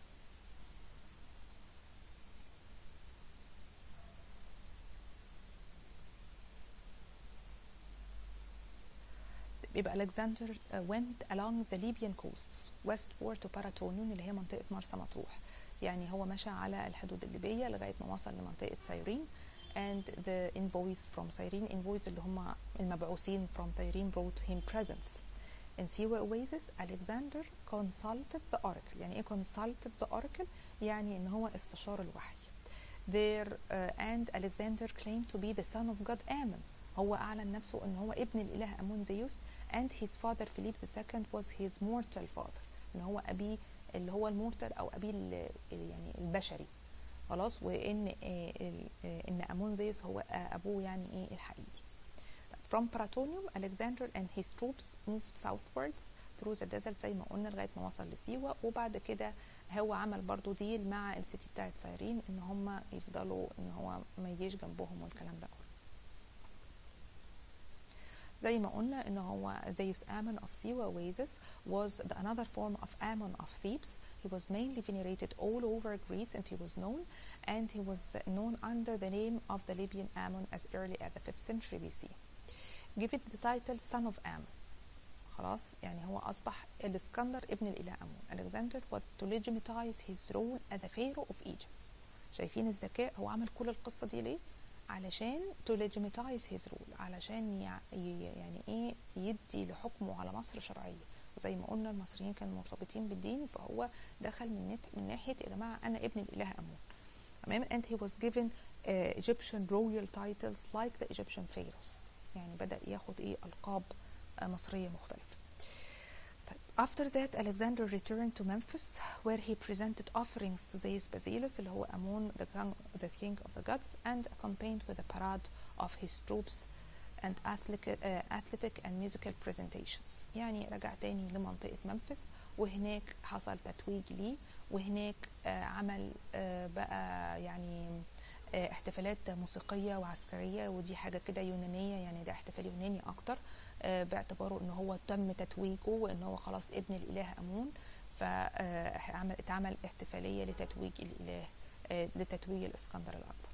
يبقى Alexander went along the Libyan coasts westward to Paratonium اللي هي منطقة مرسى مطروح يعني هو مشى على الحدود الليبية لغاية ما وصل لمنطقة سيرين and the envoys from Cyrene envoys اللي هم المبعوثين from Cyrene brought him presents in Siwa Oasis Alexander consulted the oracle يعني ايه consulted the oracle يعني ان هو استشار الوحي there uh, and Alexander claimed to be the son of God Ammon هو أعلن نفسه أن هو ابن الإله أمون زيوس and his father Philip II was his mortal father ان هو أبيه اللي هو المورتال أو أبيه يعني البشري خلاص وان آه، ال- آه، ان امونزيوس هو آه، ابوه يعني ايه الحقيقي From Pratonium, Alexander and his troops moved southwards through the desert زي ما قلنا لغايه ما وصل لسيوه وبعد كده هو عمل برضو ديل مع السيتي بتاعت سايرين ان هم يفضلوا ان هو ما يجيش جنبهم والكلام ده كله زي ما قلنا ان هو Zeus Ammon of Siwa Oasis was the another form of Ammon of Thebes. He was mainly venerated all over Greece and he was known and he was known under the name of the Libyan Ammon as early as the 5th century BC. Given the title son of Ammon. خلاص يعني هو أصبح الإسكندر ابن الإله أمون. Alexander was to legitimize his role as the pharaoh of Egypt. شايفين الذكاء هو عمل كل القصة دي ليه؟ علشان to legitimize his rule علشان يع- ي- يعني ايه يدي لحكمه على مصر شرعيه وزي ما قلنا المصريين كانوا مرتبطين بالدين فهو دخل من نت من ناحيه يا جماعه انا ابن الاله امون تمام and he was given uh, Egyptian royal titles like the Egyptian pharaohs يعني بدأ ياخد ايه القاب آه، مصريه مختلفه طيب after that Alexander returned to Memphis where he presented offerings to Zeus Basileus اللي هو Amun the king, the king of the gods and accompanied with a parade of his troops and athletic, uh, athletic and musical presentations يعني رجع تاني لمنطقة منفس وهناك حصل تتويج ليه وهناك آه عمل آه بقى يعني آه احتفالات موسيقية وعسكرية ودي حاجة كده يونانية يعني ده احتفال يوناني أكتر آه باعتباره ان هو تم تتويجه وان هو خلاص ابن الاله امون فعمل اتعمل احتفاليه لتتويج الاله آه، لتتويج الاسكندر الاكبر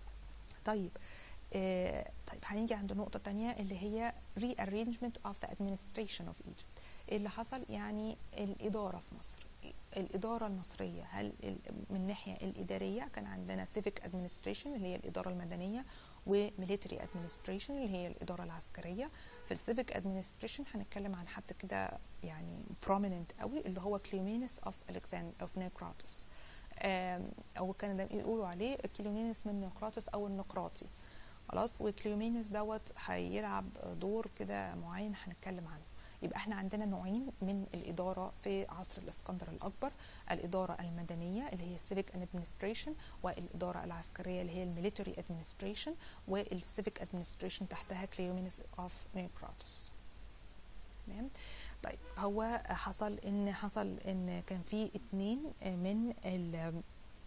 طيب آه، طيب هنيجي عند نقطة تانية اللي هي rearrangement of the administration of Egypt إيه اللي حصل يعني الإدارة في مصر الإدارة المصرية هل ال- من الناحية الإدارية كان عندنا civic administration اللي هي الإدارة المدنية وميليتري administration اللي هي الإدارة العسكرية في السيفيك administration هنتكلم عن حد كده يعني prominent قوي اللي هو كليومينس of Alexander of Nicoratus آم، او كان ده يقولوا عليه كليومينس من نقراطس او النقراطي خلاص وكليومينس دوت هيلعب دور كده معين هنتكلم عنه يبقى احنا عندنا نوعين من الإدارة في عصر الإسكندر الأكبر الإدارة المدنية اللي هي السيفيك ادمنستريشن والإدارة العسكرية اللي هي الميليتري ادمنستريشن والسيفيك ادمنستريشن تحتها كليومينس اوف نيكراتوس تمام طيب هو حصل ان حصل ان كان في اتنين من ال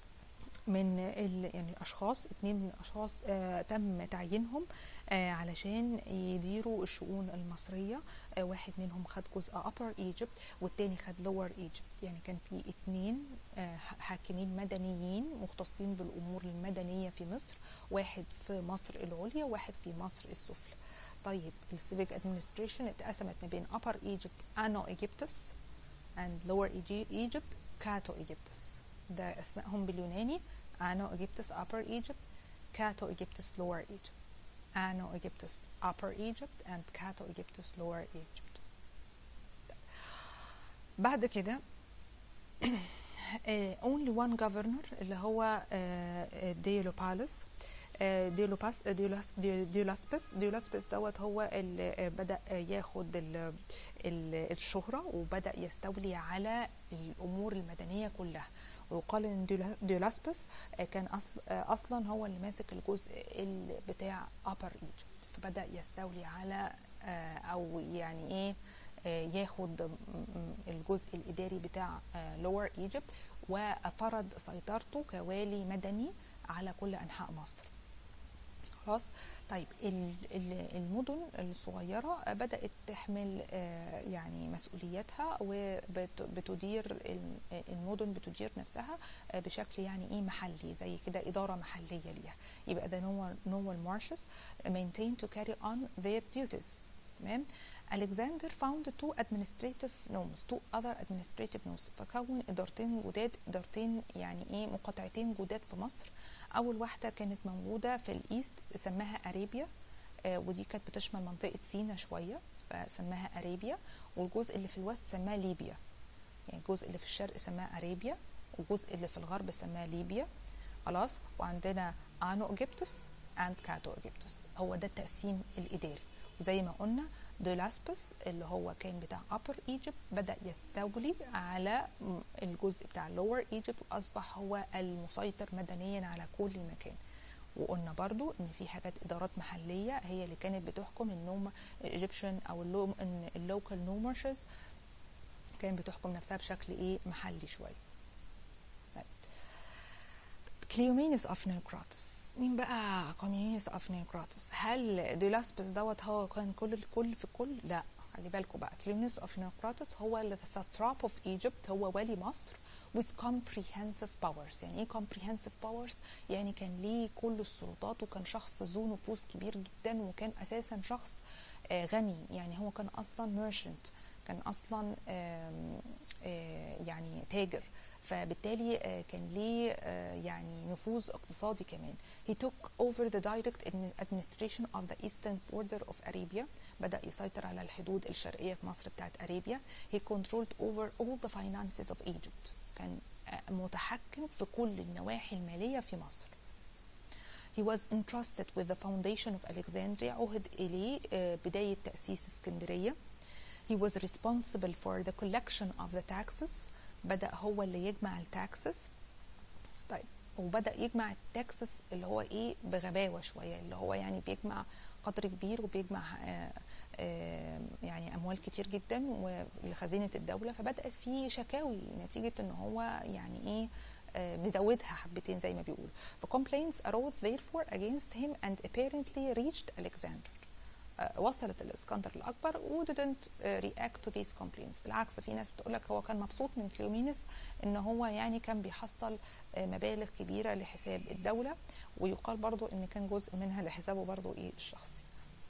من ال يعني اشخاص اتنين من الاشخاص آه تم تعيينهم آه علشان يديروا الشؤون المصريه آه واحد منهم خد جزء upper Egypt والتاني خد lower Egypt يعني كان في اتنين آه حاكمين مدنيين مختصين بالامور المدنيه في مصر واحد في مصر العليا وواحد في مصر السفلى طيب السيفيك ادمنستريشن اتقسمت ما بين upper Egypt Anno Egyptus and lower Egy- Egypt Cato Egyptus ده اسمائهم باليوناني Anno Egyptus Upper Egypt Cato Egyptus Lower Egypt Anno Egyptus Upper Egypt and Cato Egyptus Lower Egypt بعد كده آه، only one governor اللي هو ديولوبالس ديولوباس ديولاس ديولاسبس ديولاسبس دوت هو اللي آه، بدأ آه، ياخد ال- ال- الشهرة وبدأ يستولي على الأمور المدنية كلها ويقال ان ديولا- ديولاسبس آه، كان أصل آه، اصلا هو اللي ماسك الجزء ال- بتاع upper Egypt فبدأ يستولي على آه، او يعني ايه آه، ياخد م- م- الجزء الاداري بتاع آه، lower Egypt وفرض سيطرته كوالي مدني على كل انحاء مصر خلاص طيب ال- ال- المدن الصغيرة بدأت تحمل آه، يعني مسؤولياتها وبتدير المدن بتدير نفسها آه، بشكل يعني ايه محلي زي كده إدارة محلية ليها يبقى the normal, normal marshes maintain to carry on their duties تمام Alexander found two administrative nomes two other administrative nomes فكون إدارتين جداد إدارتين يعني ايه مقاطعتين جداد في مصر اول واحده كانت موجوده في الايست سماها اريبيا آه، ودي كانت بتشمل منطقه سينا شويه فسماها اريبيا والجزء اللي في الوست سماه ليبيا يعني الجزء اللي في الشرق سماه اريبيا والجزء اللي في الغرب سماه ليبيا خلاص وعندنا انو اجيبتوس اند كاتو اجيبتوس هو ده التقسيم الاداري وزي ما قلنا دولاسبس اللي هو كان بتاع upper Egypt بدأ يستولي على م- الجزء بتاع lower Egypt وأصبح هو المسيطر مدنيا على كل مكان وقلنا برضو ان في حاجات ادارات محليه هي اللي كانت بتحكم النوم ايجيبشن او اللوم ان اللوكال نومرشز كانت بتحكم نفسها بشكل ايه محلي شويه طيب كليومينوس اوف نيوكراتوس مين بقى كليومينوس اوف نيوكراتوس هل دولاسبس دوت هو كان كل الكل في الكل لا خلي بالكم بقى كليومينوس اوف نيوكراتوس هو اللي ساتراب اوف ايجيبت هو والي مصر with comprehensive powers يعني ايه comprehensive powers يعني كان ليه كل السلطات وكان شخص ذو نفوذ كبير جدا وكان اساسا شخص آه، غني يعني هو كان اصلا merchant كان اصلا آم، آه، يعني تاجر فبالتالي آه، كان ليه آه، يعني نفوذ اقتصادي كمان he took over the direct admi- administration of the eastern border of Arabia بدأ يسيطر على الحدود الشرقية في مصر بتاعت أرابيا he controlled over all the finances of Egypt كان آه، متحكم في كل النواحي المالية في مصر He was entrusted with the foundation of Alexandria عهد إليه آه، بداية تأسيس اسكندرية He was responsible for the collection of the taxes بدأ هو اللي يجمع التاكسس طيب وبدأ يجمع التاكسس اللي هو ايه بغباوة شوية اللي هو يعني بيجمع قدر كبير وبيجمع آه، آه، يعني أموال كتير جدا لخزينة الدولة فبدأت في شكاوي نتيجة ان هو يعني ايه آه، مزودها حبتين زي ما بيقولوا ف complaints arose therefore against him and apparently reached Alexander آه، وصلت الاسكندر الاكبر و didn't آه، react to these complaints بالعكس في ناس بتقول لك هو كان مبسوط من كليومينس ان هو يعني كان بيحصل آه، مبالغ كبيره لحساب الدوله ويقال برضو ان كان جزء منها لحسابه برضو ايه الشخصي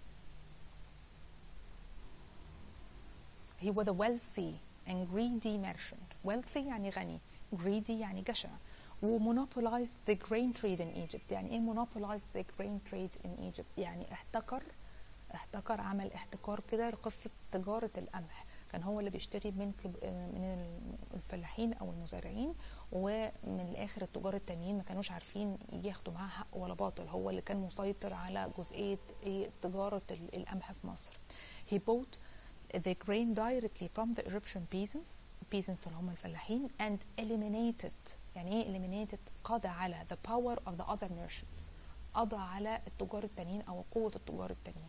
He was a wealthy and greedy merchant. Wealthy يعني غني. Greedy يعني جشع. و monopolized the grain trade in Egypt. يعني ايه monopolized the grain trade in Egypt؟ يعني احتكر احتكر عمل احتكار كده لقصة تجارة القمح كان هو اللي بيشتري من كب- من الفلاحين او المزارعين ومن الاخر التجار التانيين ما كانوش عارفين ياخدوا معاه حق ولا باطل هو اللي كان مسيطر على جزئية ايه تجارة ال- القمح في مصر he bought the grain directly from the Egyptian peasants peasants اللي هم الفلاحين and eliminated يعني ايه eliminated قضى على the power of the other merchants قضى على التجار التانيين او قوة التجار التانيين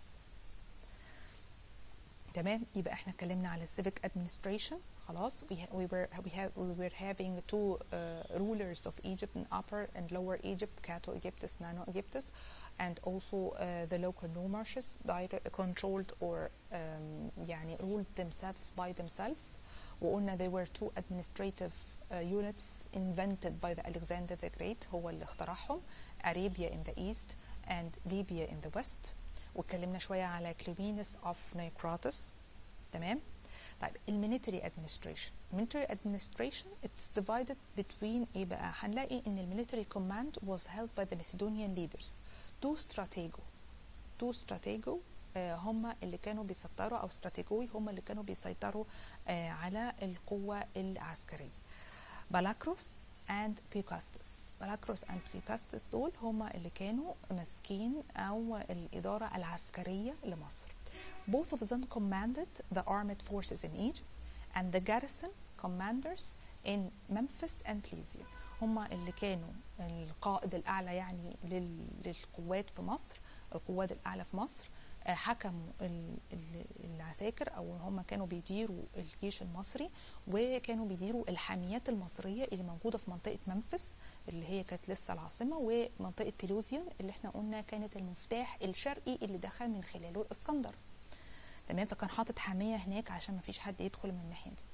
تمام يبقى احنا اتكلمنا على civic administration خلاص we, ha- we were we have we were having two uh, rulers of Egypt in upper and lower Egypt Cato Egyptus Nano Egyptus and also uh, the local nomarchs direct, controlled or um, يعني ruled themselves by themselves وقلنا there were two administrative uh, units invented by the Alexander the Great هو اللي اخترعهم Arabia in the east and Libya in the west واتكلمنا شويه على كليمينس اوف نيكراتس تمام طيب الميليتري ادمنستريشن military administration it's divided between ايه بقى هنلاقي ان الميليتري command was held by the Macedonian leaders two stratego two stratego آه، هم اللي كانوا بيسيطروا او استراتيجوي هم اللي كانوا بيسيطروا آه، على القوة العسكرية بالاكروس and بيوكاستس بالاكروس and بيوكاستس دول هم اللي كانوا ماسكين او الإدارة العسكرية لمصر both of them commanded the armed forces in Egypt and the garrison commanders in Memphis and Plesia هم اللي كانوا القائد الأعلى يعني لل- للقوات في مصر القوات الأعلى في مصر آه، حكموا ال- ال- العساكر او هم كانوا بيديروا الجيش المصري وكانوا بيديروا الحاميات المصريه اللي موجوده في منطقه منفس اللي هي كانت لسه العاصمه ومنطقه بيلوزيون اللي احنا قلنا كانت المفتاح الشرقي اللي دخل من خلاله الاسكندر تمام فكان حاطط حاميه هناك عشان ما فيش حد يدخل من الناحيه دي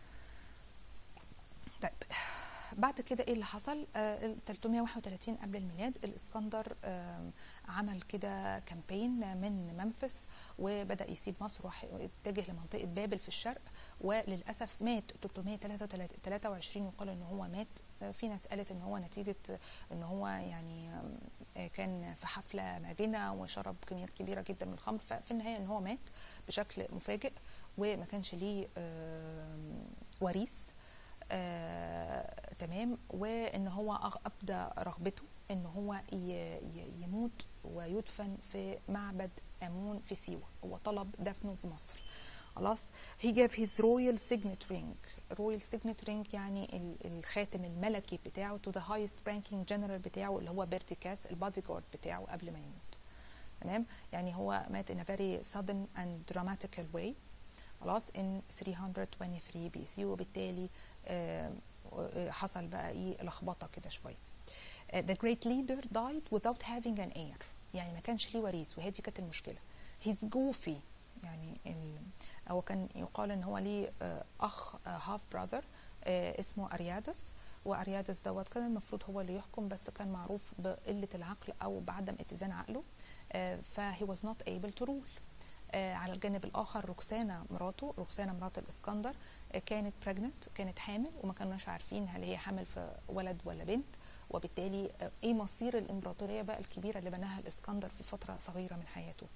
طيب بعد كده ايه اللي حصل آه 331 قبل الميلاد الاسكندر آه عمل كده كامبين من منفس وبدا يسيب مصر وراح اتجه لمنطقه بابل في الشرق وللاسف مات 323 يقال ان هو مات آه في ناس قالت ان هو نتيجه ان هو يعني آه كان في حفله ماجنه وشرب كميات كبيره جدا من الخمر ففي النهايه ان هو مات بشكل مفاجئ وما كانش ليه آه وريث آه، تمام وان هو أغ- ابدى رغبته ان هو ي- ي- يموت ويدفن في معبد امون في سيوه هو طلب دفنه في مصر خلاص he gave his royal signet ring royal signet ring يعني ال- الخاتم الملكي بتاعه to the highest ranking general بتاعه اللي هو بيرتيكاس البادي جارد بتاعه قبل ما يموت تمام يعني هو مات in a very sudden and dramatical way خلاص in 323 بي سي وبالتالي آه، آه، حصل بقى ايه لخبطه كده شويه آه، the great leader died without having an heir يعني ما كانش ليه وريث وهي دي كانت المشكله he's goofy يعني ال... هو كان يقال ان هو ليه آه، اخ هاف براذر اسمه اريادس واريادس دوت كان المفروض هو اللي يحكم بس كان معروف بقله العقل او بعدم اتزان عقله فهي was not able to rule آه، على الجانب الاخر روكسانا مراته روكسانا مرات الاسكندر آه، كانت pregnant كانت حامل وما كناش عارفين هل هي حامل في ولد ولا بنت وبالتالي آه، ايه مصير الامبراطوريه بقى الكبيره اللي بناها الاسكندر في فتره صغيره من حياته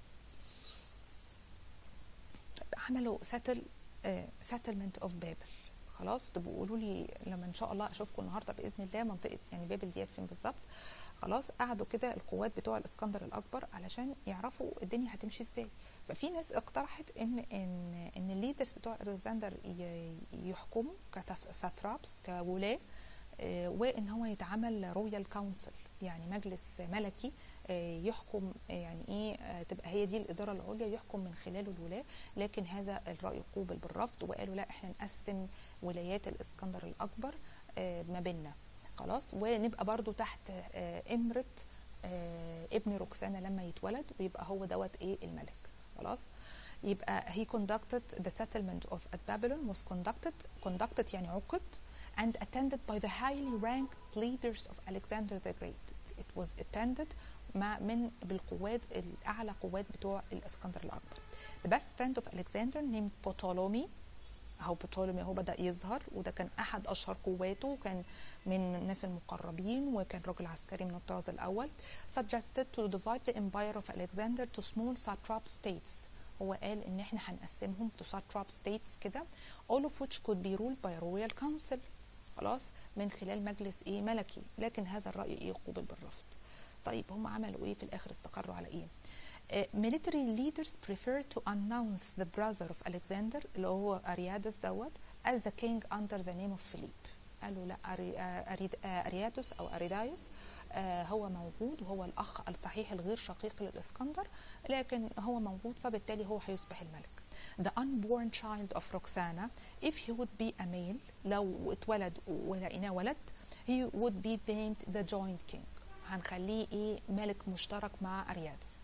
عملوا ساتل ساتلمنت اوف بابل خلاص تبقوا قولوا لي لما ان شاء الله اشوفكم النهارده باذن الله منطقه يعني بابل ديت فين بالظبط خلاص قعدوا كده القوات بتوع الاسكندر الاكبر علشان يعرفوا الدنيا هتمشي ازاي ففي ناس اقترحت ان ان ان الليدرز بتوع الكسندر ي- يحكموا كساترابس كولاة آه، وان هو يتعمل رويال كونسل يعني مجلس ملكي آه، يحكم آه، يعني ايه آه، تبقى هي دي الاداره العليا يحكم من خلاله الولاه لكن هذا الراي قوبل بالرفض وقالوا لا احنا نقسم ولايات الاسكندر الاكبر آه، ما بيننا خلاص ونبقى برضو تحت آه، امره آه، ابن روكسانا لما يتولد ويبقى هو دوت ايه الملك خلاص يبقى he conducted the settlement of at Babylon was conducted conducted يعني عقد and attended by the highly ranked leaders of Alexander the Great it was attended مع من بالقوات الاعلى قوات بتوع الاسكندر الاكبر the best friend of Alexander named Ptolemy هو بطولمي هو بدأ يظهر وده كان أحد أشهر قواته وكان من الناس المقربين وكان راجل عسكري من الطراز الأول suggested to divide the empire of Alexander to small satrap states هو قال إن إحنا هنقسمهم to satrap states كده all of which could be ruled by a royal council خلاص من خلال مجلس إيه ملكي لكن هذا الرأي إيه قوبل بالرفض طيب هم عملوا إيه في الآخر استقروا على إيه Uh, military leaders prefer to announce the brother of Alexander اللي هو أريادس دوت as the king under the name of Philip قالوا لا أري- آه، أريد- آه، أريادس أو أريدايوس آه، هو موجود وهو الأخ الصحيح الغير شقيق للإسكندر لكن هو موجود فبالتالي هو هيصبح الملك The unborn child of Roxana if he would be a male لو اتولد ولقيناه ولد he would be named the joint king هنخليه ايه ملك مشترك مع أريادس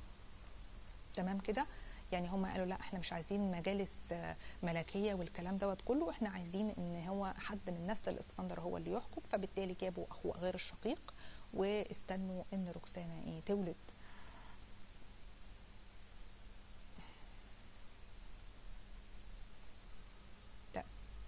تمام كده يعني هم قالوا لا احنا مش عايزين مجالس آه، ملكيه والكلام دوت كله احنا عايزين ان هو حد من نسل الاسكندر هو اللي يحكم فبالتالي جابوا اخوه غير الشقيق واستنوا ان روكسانا ايه تولد طيب.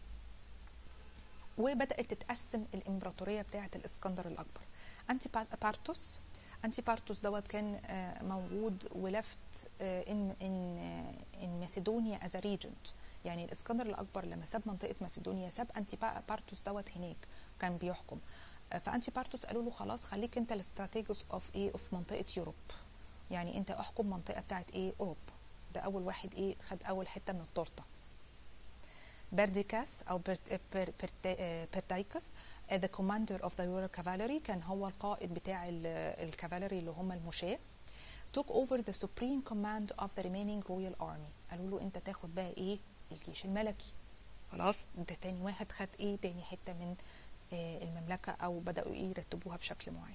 وبدات تتقسم الامبراطوريه بتاعه الاسكندر الاكبر انتي بارتوس انتي بارتوس دوت كان آه، موجود ولفت ان ان ان ماسيدونيا از ريجنت يعني الاسكندر الاكبر لما ساب منطقه ماسيدونيا ساب انتي بارتوس دوت هناك كان بيحكم آه، فانتي بارتوس قالوا له خلاص خليك انت الاستراتيجوس اوف ايه اوف منطقه يوروب يعني انت احكم منطقه بتاعت ايه اوروبا ده اول واحد ايه خد اول حته من التورته برديكاس او برت- بر- برت- آه، بردايكس uh, the commander of the Royal Cavalry كان هو القائد بتاع ال- الكافالري اللي هم المشاة took over the supreme command of the remaining royal army قالوا له انت تاخد بقى ايه الجيش الملكي خلاص ده تاني واحد خد ايه تاني حتة من آه، المملكة او بدأوا ايه يرتبوها بشكل معين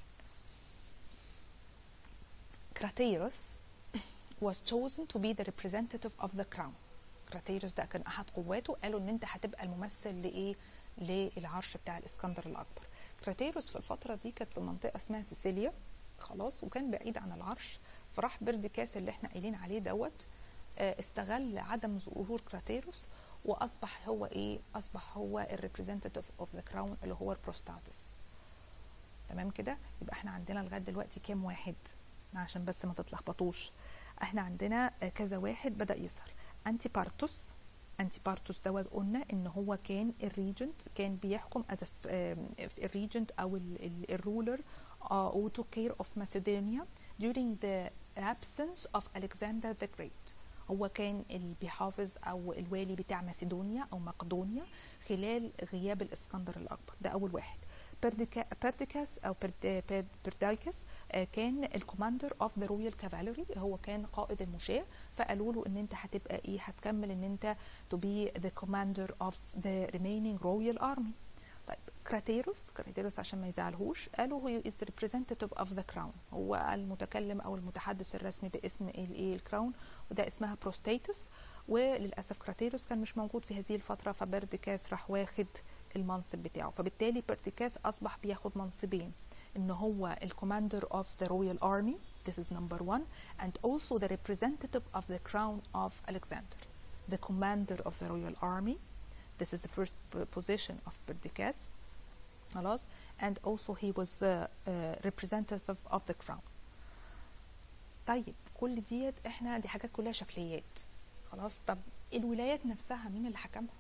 كراتيروس was chosen to be the representative of the crown كراتيروس ده كان احد قواته قالوا ان انت هتبقى الممثل لايه للعرش بتاع الاسكندر الاكبر كراتيروس في الفتره دي كانت في منطقه اسمها سيسيليا خلاص وكان بعيد عن العرش فراح برديكاس اللي احنا قايلين عليه دوت آه، استغل عدم ظهور كراتيروس واصبح هو ايه اصبح هو الريبريزنتيف اوف ذا كراون اللي هو البروستاتس تمام كده يبقى احنا عندنا لغايه دلوقتي كام واحد عشان بس ما تتلخبطوش احنا عندنا آه، كذا واحد بدا يظهر انتي بارتوس انتي بارتوس دوت قلنا ان هو كان الريجنت كان بيحكم از الريجنت او الرولر او took care of Macedonia during the absence of Alexander the Great هو كان اللي بيحافظ او الوالي بتاع مسيدونيا او مقدونيا خلال غياب الاسكندر الاكبر ده اول واحد برديكا برديكاس او برد- برد- بردايكس آه، كان الكوماندر اوف ذا رويال كافالري هو كان قائد المشاة فقالوا له ان انت هتبقى ايه هتكمل ان انت to be the commander of the remaining royal army طيب كراتيروس كراتيروس عشان ما يزعلهوش قالوا هو is the representative of the crown هو المتكلم او المتحدث الرسمي باسم الايه الكراون وده اسمها بروستاتس وللاسف كراتيروس كان مش موجود في هذه الفتره فبردكاس راح واخد المنصب بتاعه فبالتالي بردكاس اصبح بياخد منصبين ان هو الكوماندر اوف ذا رويال ارمي this is number one and also the representative of the crown of Alexander the commander of the royal army this is the first p- position of Perdiccas خلاص and also he was uh, uh, representative of the crown طيب كل ديت احنا دي حاجات كلها شكليات خلاص طب الولايات نفسها مين اللي حكمها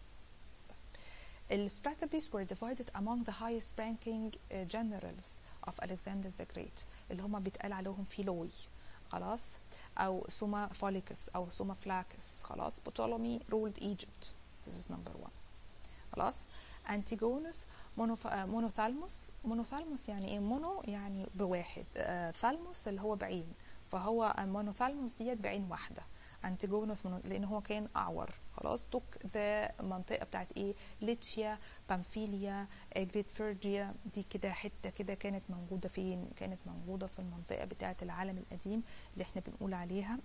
ال strategies were divided among the highest ranking uh, generals of Alexander the Great اللي هما بيتقال عليهم فيلوي خلاص او سوما فوليكس او سوما فلاكس خلاص Ptolemy ruled Egypt this is number one خلاص انتيجونوس مونوف... آه، مونوثالموس مونوثالموس يعني ايه مونو يعني بواحد آه، ثالموس اللي هو بعين فهو مونوثالموس ديت بعين واحده انتيجونوس مونو... لان هو كان اعور خلاص توك ذا منطقه بتاعت ايه ليتشيا بامفيليا آه، جريت فيرجيا دي كده حته كده كانت موجوده فين كانت موجوده في المنطقه بتاعت العالم القديم اللي احنا بنقول عليها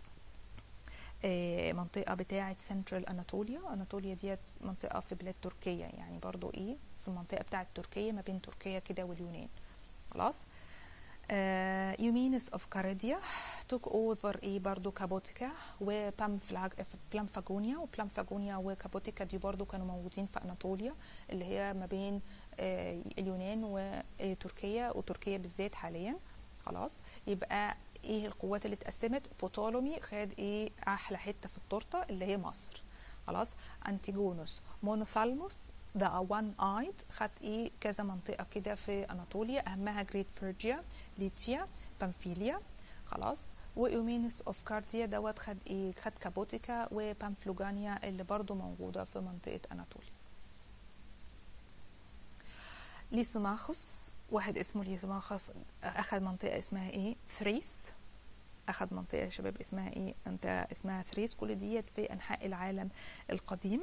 آه، منطقة بتاعة سنترال أناطوليا أناطوليا ديت منطقة في بلاد تركيا يعني برضو إيه في المنطقة بتاعة تركيا ما بين تركيا كده واليونان خلاص آه، يومينس اوف كاريديا توك اوفر ايه برضو كابوتيكا وبلامفاجونيا وبلامفاجونيا وكابوتيكا دي برضو كانوا موجودين في اناطوليا اللي هي ما بين آه، اليونان وتركيا وتركيا بالذات حاليا خلاص يبقى ايه القوات اللي اتقسمت بوتولومي خد ايه احلى حته في التورته اللي هي مصر خلاص انتيجونوس مونوثالموس ذا وان ايد خد ايه كذا منطقه كده في اناطوليا اهمها جريت فيرجيا ليتيا بامفيليا خلاص وايومينوس اوف كارديا دوت خد ايه خد كابوتيكا وبامفلوجانيا اللي برضو موجوده في منطقه اناطوليا ليسوماخوس واحد اسمه ليسوماخوس اخذ منطقه اسمها ايه ثريس اخذ منطقه يا شباب اسمها ايه انت اسمها ثريس كل ديت في انحاء العالم القديم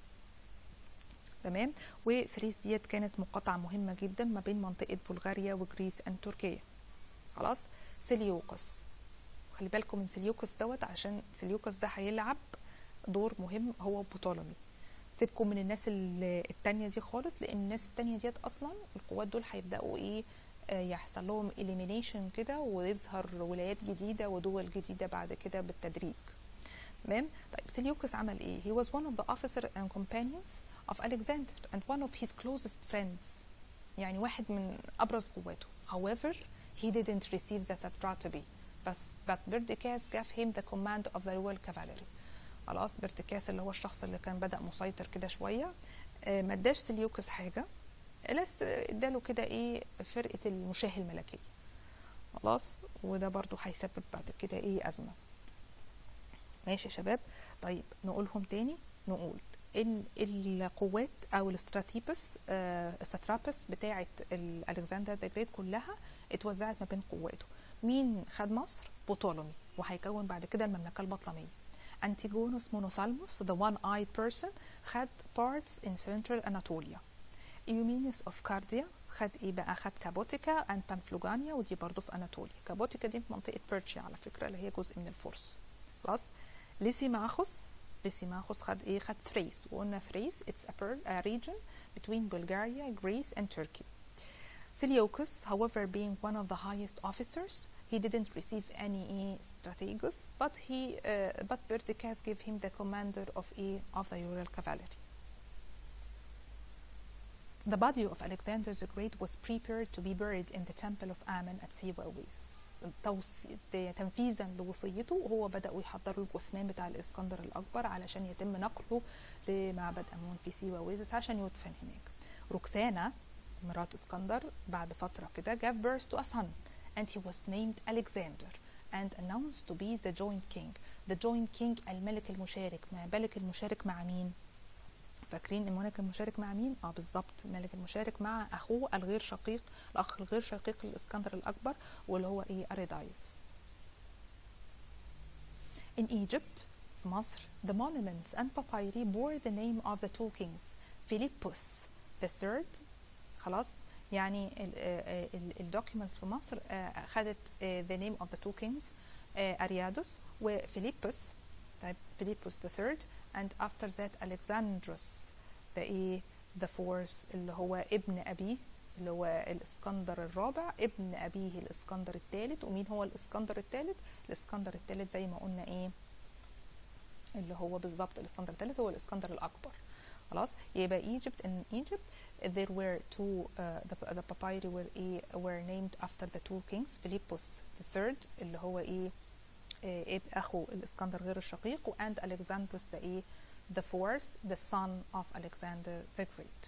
تمام وثريس ديت كانت مقاطعه مهمه جدا ما بين منطقه بلغاريا وجريس ان تركيا خلاص سيليوكس خلي بالكم من سيليوكس دوت عشان سيليوكس ده هيلعب دور مهم هو بطولمي سيبكم من الناس ال- التانية دي خالص لان الناس التانية ديت اصلا القوات دول هيبداوا ايه آه، يحصل لهم elimination كده ويظهر ولايات جديدة ودول جديدة بعد كده بالتدريج تمام طيب سيليوكس عمل ايه he was one of the officer and companions of Alexander and one of his closest friends يعني واحد من ابرز قواته however he didn't receive the satrapy بس but Perdiccas gave him the command of the royal cavalry خلاص بيرتكاس اللي هو الشخص اللي كان بدأ مسيطر كده شوية آه، ما اداش سيليوكس حاجة بس اداله كده ايه فرقة المشاه الملكية خلاص وده برضو هيسبب بعد كده ايه أزمة ماشي يا شباب طيب نقولهم تاني نقول ان القوات او الاستراتيبس السترابس بتاعه ال- الكسندر ذا جريت كلها اتوزعت ما بين قواته مين خد مصر بوتولومي وهيكون بعد كده المملكه البطلميه انتيجونوس مونوثالموس the one eyed person خد parts in central Anatolia ايومينيس اوف كارديا خد ايه بقى خد كابوتيكا اند بانفلوجانيا ودي برضو في اناتوليا كابوتيكا دي في منطقه بيرشيا على فكره اللي هي جزء من الفرس خلاص ليسيماخوس ليسيماخوس خد ايه خد ثريس وقلنا ثريس it's a, per, a region between Bulgaria, Greece and Turkey Seleucus, however, being one of the highest officers, he didn't receive any eh, strategos, but he, uh, but Perdiccas gave him the commander of a of the Ural cavalry. The body of Alexander the Great was prepared to be buried in the temple of Ammon at Siwa Oasis. توصي- تنفيذا لوصيته هو بدأوا يحضروا الجثمان بتاع الإسكندر الأكبر علشان يتم نقله لمعبد أمون في سيوا ويزس عشان يدفن هناك. روكسانا مرات اسكندر بعد فترة كده gave birth to a son and he was named Alexander and announced to be the joint king the joint king الملك المشارك ما ملك المشارك مع مين فاكرين الملك المشارك مع مين اه بالظبط الملك المشارك مع اخوه الغير شقيق الاخ الغير شقيق للاسكندر الاكبر واللي هو ايه اريدايس In Egypt في مصر the monuments and papyri bore the name of the two kings Philippus the third خلاص يعني الدوكيومنتس في مصر آه، خدت آه، the name of the two kings آه، اريادوس وفيليبوس طيب فيليبوس the third and after that Alexandros the ايه the fourth اللي هو ابن ابيه اللي هو الاسكندر الرابع ابن ابيه الاسكندر الثالث ومين هو الاسكندر الثالث الاسكندر الثالث زي ما قلنا ايه اللي هو بالظبط الاسكندر الثالث هو الاسكندر الاكبر خلاص يبقى Egypt in Egypt there were two uh, the, the papyri were ايه were named after the two kings Philippus the third اللي هو ايه إيه اخو الاسكندر غير الشقيق and Alexandrus the ايه the fourth the son of Alexander the Great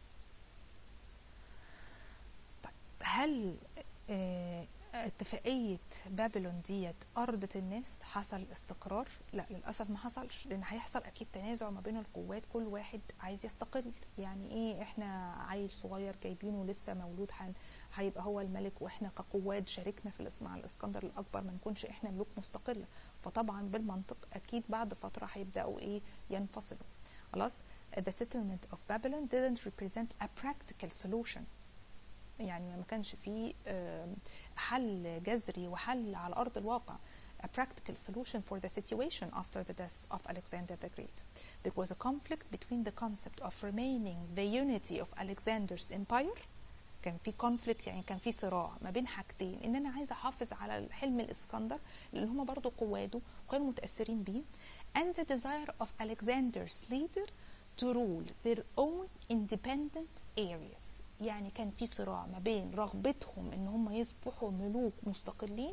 طيب هل آه، اتفاقية بابلون ديت أرضت الناس حصل استقرار؟ لا للأسف ما حصلش لأن هيحصل أكيد تنازع ما بين القوات كل واحد عايز يستقل يعني إيه إحنا عيل صغير جايبينه لسه مولود حن هيبقى هو الملك وإحنا كقوات شاركنا في الاس- مع الإسكندر الأكبر ما نكونش إحنا ملوك مستقلة فطبعا بالمنطق أكيد بعد فترة هيبدأوا إيه ينفصلوا خلاص The settlement of Babylon didn't represent a practical solution يعني ما كانش فيه آم، حل جذري وحل على أرض الواقع a practical solution for the situation after the death of Alexander the Great. There was a conflict between the concept of remaining the unity of Alexander's empire كان في conflict يعني كان في صراع ما بين حاجتين ان انا عايزه احافظ على حلم الاسكندر لان هم برضو قواده وكانوا متاثرين بيه and the desire of Alexander's leader to rule their own independent areas يعني كان في صراع ما بين رغبتهم ان هم يصبحوا ملوك مستقلين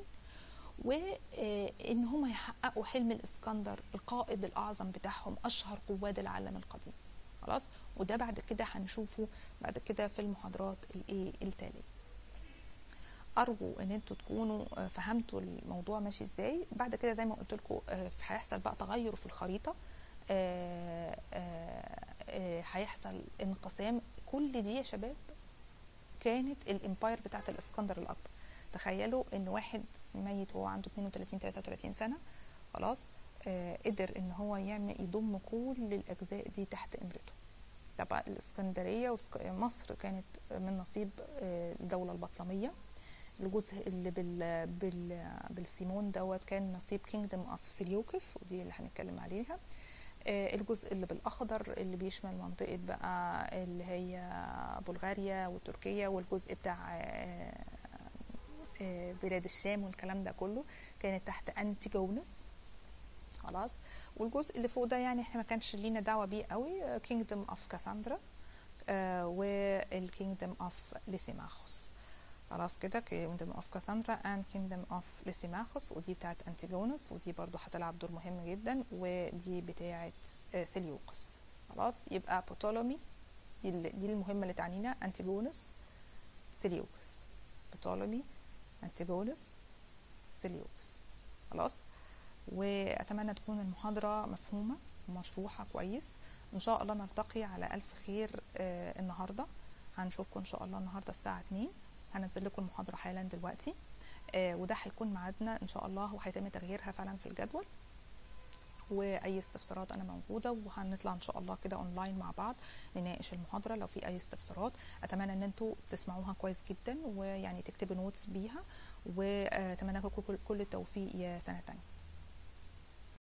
وان هم يحققوا حلم الاسكندر القائد الاعظم بتاعهم اشهر قواد العالم القديم خلاص وده بعد كده هنشوفه بعد كده في المحاضرات الايه التاليه ارجو ان انتوا تكونوا آه، فهمتوا الموضوع ماشي ازاي بعد كده زي ما قلت لكم هيحصل بقى تغير في الخريطه آه، آه، آه، هيحصل انقسام كل دي يا شباب كانت الامباير بتاعت الاسكندر الاكبر تخيلوا ان واحد ميت وهو عنده 32 33 سنه خلاص آه قدر ان هو يعمل يضم كل الاجزاء دي تحت امرته طبعا الاسكندريه وسك- مصر كانت من نصيب آه، الدوله البطلميه الجزء اللي بال بال بالسيمون دوت كان نصيب كينجدم اوف سيليوكس ودي اللي هنتكلم عليها آه، الجزء اللي بالاخضر اللي بيشمل منطقه بقى اللي هي بلغاريا وتركيا والجزء بتاع آه، آه، بلاد الشام والكلام ده كله كانت تحت انتيجونس خلاص والجزء اللي فوق ده يعني احنا ما كانش لينا دعوه بيه قوي كينجدم اوف كاساندرا والكينجدم اوف ليسيماخوس خلاص كده كينجدم اوف كاساندرا اند كينجدم اوف ليسيماخوس ودي بتاعت انتيجونس ودي برضو هتلعب دور مهم جدا ودي بتاعت آه، سيليوقس خلاص يبقى بوتولومي دي ال- دي المهمه اللي تعنينا انتيجونس سيليوكس بوتولومي انتيجونس سيليوكس خلاص واتمنى تكون المحاضره مفهومه ومشروحه كويس ان شاء الله نلتقي على الف خير آه، النهارده هنشوفكم ان شاء الله النهارده الساعه 2 هنزل لكم المحاضره حالا دلوقتي آه، وده هيكون ميعادنا ان شاء الله وهيتم تغييرها فعلا في الجدول واي استفسارات انا موجوده وهنطلع ان شاء الله كده اونلاين مع بعض نناقش المحاضره لو في اي استفسارات اتمنى ان انتوا تسمعوها كويس جدا ويعني تكتبوا نوتس بيها واتمنى لكم كل- كل التوفيق يا سنه تانية